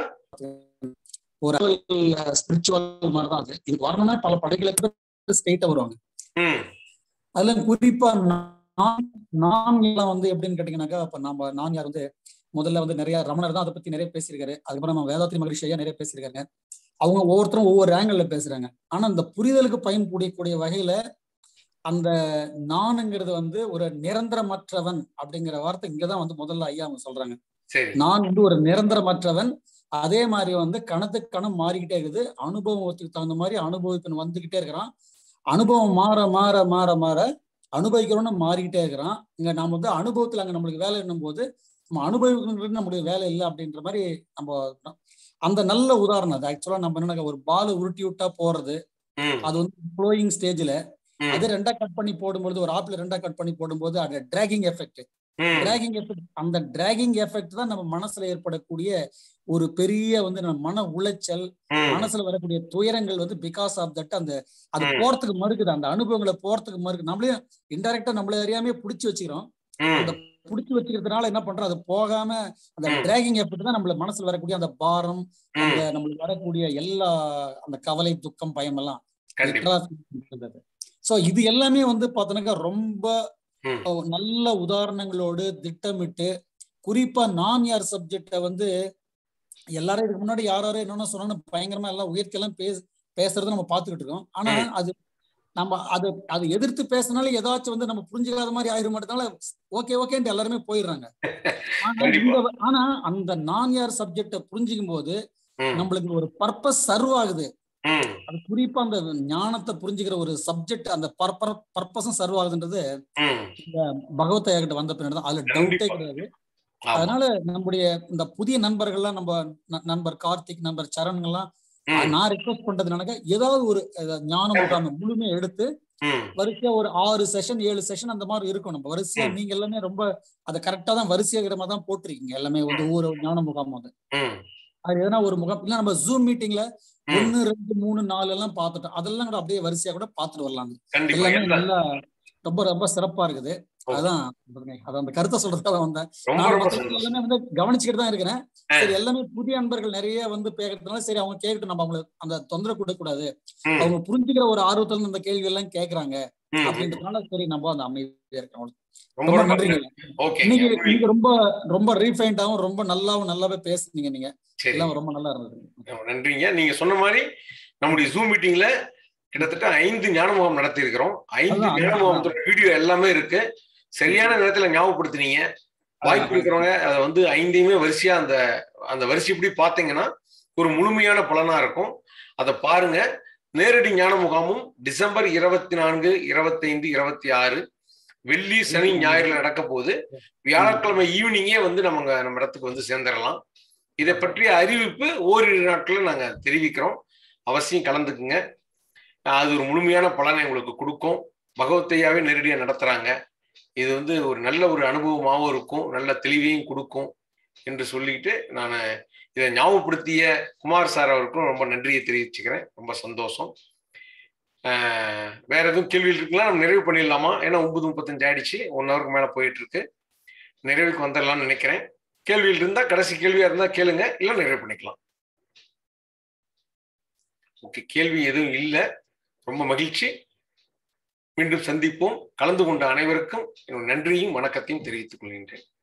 G: ஒரு ஸ்பிரிச்சுவல் மாதிரி தான் அது இது வரணும்னா பல படைகளுக்கு ஸ்டேட்டா வருவாங்க
A: ம்
G: அதுல குறிப்பா நான் நான் எல்லாம் வந்து எப்படின்னு கேட்டீங்கன்னாக்கா இப்ப நம்ம நான் யார் வந்து முதல்ல வந்து நிறைய ரமணர் தான் அதை பத்தி நிறைய பேசியிருக்காரு அதுக்கப்புறம் நம்ம வேதாத்ரி மகரிஷி ஐயா நிறைய பேசியிருக்காங்க அவங்க ஒவ்வொருத்தரும் ஒவ்வொரு ஆங்கிள் பேசுறாங்க ஆனா அந்த புரிதலுக்கு பயன்படக்கூடிய வகையில அந்த நானுங்கிறது வந்து ஒரு நிரந்தரமற்றவன் அப்படிங்கிற வார்த்தை இங்கதான் வந்து முதல்ல ஐயா அவங்க சொல்றாங்க
A: சரி
G: நான் வந்து ஒரு நிரந்தரமற்றவன் அதே மாதிரி வந்து கணத்துக்கு கணம் மாறிக்கிட்டே இருக்குது அனுபவத்துக்கு தகுந்த மாதிரி அனுபவிப்பு வந்துகிட்டே இருக்கிறான் அனுபவம் மாற மாற மாற மாற அனுபவிக்கிறோம்னு மாறிக்கிட்டே இருக்கிறான் இங்க நாம வந்து அனுபவத்துல அங்க நம்மளுக்கு வேலை என்னும் போது நம்ம அனுபவிக்கிறது நம்மளுடைய வேலை இல்லை அப்படின்ற மாதிரி நம்ம அந்த நல்ல உதாரணம் அது ஆக்சுவலா நம்ம என்ன ஒரு பால் உருட்டி விட்டா போறது
A: ம்
G: அது வந்து ஃப்ளோயிங் ஸ்டேஜ்ல
A: ம்,
G: அது ரெண்டா கட் பண்ணி போடும்போது ஒரு ஆப்பிள் ரெண்டா கட் பண்ணி போடும்போது அது டிராகிங் எஃபெக்ட்
A: ம்,
G: டிராகிங் எஃபெக்ட் அந்த டிராகிங் எஃபெக்ட் தான் நம்ம மனசுல ஏற்படக்கூடிய ஒரு பெரிய வந்து நம்ம மன உளைச்சல்
A: ம்,
G: மனசுல வரக்கூடிய துயரங்கள் வந்து பிகாஸ் ஆஃப் தட் அந்த அது
A: ம்.
G: போறதுக்கு மறுக்குது அந்த அனுபவங்களை போறதுக்கு மறுக்குது நம்மளே இன்டெரக்டா நம்மள அறியாமே புடிச்சு வச்சுக்கிறோம்
A: ம்,
G: அந்த புடிச்சு வச்சுக்கிறதுனால என்ன பண்றோம் அது போகாம அந்த
A: ம்.
G: டிராகிங் எஃபெக்ட் தான் நம்மள மனசுல வரக்கூடிய அந்த பாரம்
A: ம்,
G: அந்த நம்மளுக்கு வரக்கூடிய எல்லா அந்த கவலை துக்கம் பயம் எல்லாம்
A: கண்டிப்பா
G: சோ இது எல்லாமே வந்து பாத்தீங்கன்னா ரொம்ப
A: ம்.
G: அஹ், நல்ல உதாரணங்களோடு திட்டமிட்டு குறிப்பா நான் யார் சப்ஜெக்ட வந்து எல்லாரும் இதுக்கு முன்னாடி யார் யாரும் என்னென்ன சொன்னாலும் பயங்கரமா எல்லாம் உயர்த்தி எல்லாம் பேச பேசுறதை நம்ம பார்த்துக்கிட்டு இருக்கோம் ஆனா
A: ம்.
G: அது நம்ம அது அது எதிர்த்து பேசினாலும் ஏதாச்சும் வந்து நம்ம புரிஞ்சுக்காத மாதிரி ஆயிரும் மாட்டதுனால ஓகே ஓகேன்ட்டு எல்லாருமே போயிடுறாங்க ஆனா
A: கண்டிப்பா.
G: இந்த ஆனா அந்த நான் யார் சப்ஜெக்ட புரிஞ்சுக்கும் போது
A: ம்,
G: நம்மளுக்கு ஒரு பர்பஸ் சர்வ் ஆகுது
A: ம்,
G: அது குறிப்பா அந்த ஞானத்தை புரிஞ்சுக்கிற ஒரு சப்ஜெக்ட் அந்த பர்பஸும் சர்வ் ஆகுதுன்றது
A: ம்.
G: பகவத் ஐயா கிட்ட வந்த பின்னாடி தான் அதுல டவுட்டே
A: கண்டிப்பா.
G: கிடையாது
A: ஆமா.
G: அதனால நம்முடைய இந்த புதிய நண்பர்கள்லாம் நம்ம ந- நண்பர் கார்த்திக் நண்பர் சரண்கள்லாம்
A: ம்,
G: நான் ரிக்வஸ்ட் பண்றது என்னன்னாக்கா ஏதாவது ஒரு அஹ், ஞான முகாம் முழுமையா எடுத்து
A: ம்,
G: வரிசையா ஒரு ஆறு செஷன் ஏழு செஷன் அந்த மாதிரி இருக்கும் நம்ம வரிசையா
A: ம்.
G: நீங்க எல்லாமே ரொம்ப அதை கரெக்டா தான் வரிசையா மாதிரி தான் போட்டிருக்கீங்க எல்லாமே வந்து ஒவ்வொரு ஞான முகாம் வந்து
A: ம்,
G: அது எதனா ஒரு முகாம் இல்ல நம்ம ஜூம் மீட்டிங்ல
A: ம்.
G: ஒன்னு ரெண்டு மூணு நாலு எல்லாம் பார்த்துட்டோம் அதெல்லாம் கூட அப்படியே வரிசையா கூட பார்த்துட்டு வரலாம்
A: கண்டிப்பா
G: எல்லாமே
A: எல்லா-
G: நல்லா ரொம்ப ரொம்ப சிறப்பா இருக்குது
A: ஓ.
G: அதான் அது அந்த கருத்தை சொல்றதுக்காக வந்தேன்
A: ரொம்ப
G: நான்
A: ரொம்ப
G: மத்த
A: சந்தோஷம்
G: எல்லாமே வந்து கவனிச்சுக்கிட்டு தான் இருக்கிறேன்
A: ஆ.
G: சரி எல்லாமே புதிய நண்பர்கள் நிறைய வந்து பேசுறதுனால சரி அவங்க கேட்கட்டும் நம்ம அவங்களை அந்த தொந்தரவு கொடுக்க கூடாது
A: ம்,
G: அவங்க புரிஞ்சுக்கிற ஒரு ஆர்வத்துல இருந்து அந்த கேள்வி எல்லாம் கேக்குறாங்க
A: ம், ம்.
G: அப்படின்றதுனால சரி நம்ம அந்த அமைதியா இருக்கோம்
A: ரொம்ப
G: ரொம்ப
A: ரொம்ப
G: நன்றிங்க
A: ஓகே
G: இன்னைக்கு இன்னைக்கு ரொம்ப ரொம்ப ரீஃபைண்டாவும் ரொம்ப நல்லாவும் நல்லாவே பேசுனீங்க நீங்க
A: சரி
G: எல்லாம் ரொம்ப நல்லா இருந்தது
A: நன்றிங்க நீங்க சொன்ன மாதிரி நம்முடைய ஜூம் மீட்டிங்ல கிட்டத்தட்ட ஐந்து ஞான முகாம் நடத்தி இருக்கிறோம் ஐந்து
G: அதான்,
A: ஞான
G: அதான்.
A: முகாமத்தோட வீடியோ எல்லாமே இருக்கு சரியான நேரத்துல ஞாபகப்படுத்தினீங்க வாய்ப்பு இருக்கிறவங்க அதை வந்து ஐந்தையுமே வரிசையா அந்த அந்த வரிசை இப்படி பார்த்தீங்கன்னா ஒரு முழுமையான பலனா இருக்கும் அதை பாருங்க நேரடி ஞான முகாமும் டிசம்பர் இருபத்தி நான்கு இருபத்தைந்து இருபத்தி ஆறு வெள்ளி சனி ஞாயிறுல நடக்க போகுது வியாழக்கிழமை ஈவினிங்கே வந்து நம்ம நம்ம இடத்துக்கு வந்து சேர்ந்துடலாம் இதை பற்றிய அறிவிப்பு ஓரிரு நாட்களில் நாங்க தெரிவிக்கிறோம் அவசியம் கலந்துக்குங்க அது ஒரு முழுமையான பலனை உங்களுக்கு கொடுக்கும் பகவத்தையாவே நேரடியாக நடத்துறாங்க இது வந்து ஒரு நல்ல ஒரு அனுபவமாகவும் இருக்கும் நல்ல தெளிவையும் கொடுக்கும் என்று சொல்லிட்டு நான் இதை ஞாபகப்படுத்திய குமார் சார் அவருக்கும் ரொம்ப நன்றியை தெரிவிச்சுக்கிறேன் ரொம்ப சந்தோஷம் ஆஹ் வேற எதுவும் கேள்விகள் இருக்குங்களா நம்ம நிறைவு பண்ணிடலாமா ஏன்னா ஒன்பது முப்பத்தஞ்சு ஆயிடுச்சு ஒன் ஹவருக்கு மேல போயிட்டு இருக்கு நிறைவுக்கு வந்துடலாம்னு நினைக்கிறேன் கேள்விகள் இருந்தா கடைசி கேள்வியா இருந்தா கேளுங்க இல்ல நிறைவு பண்ணிக்கலாம் ஓகே கேள்வி எதுவும் இல்லை ரொம்ப மகிழ்ச்சி மீண்டும் சந்திப்போம் கலந்து கொண்ட அனைவருக்கும் என்னோட நன்றியும் வணக்கத்தையும் தெரிவித்துக் கொள்கின்றேன்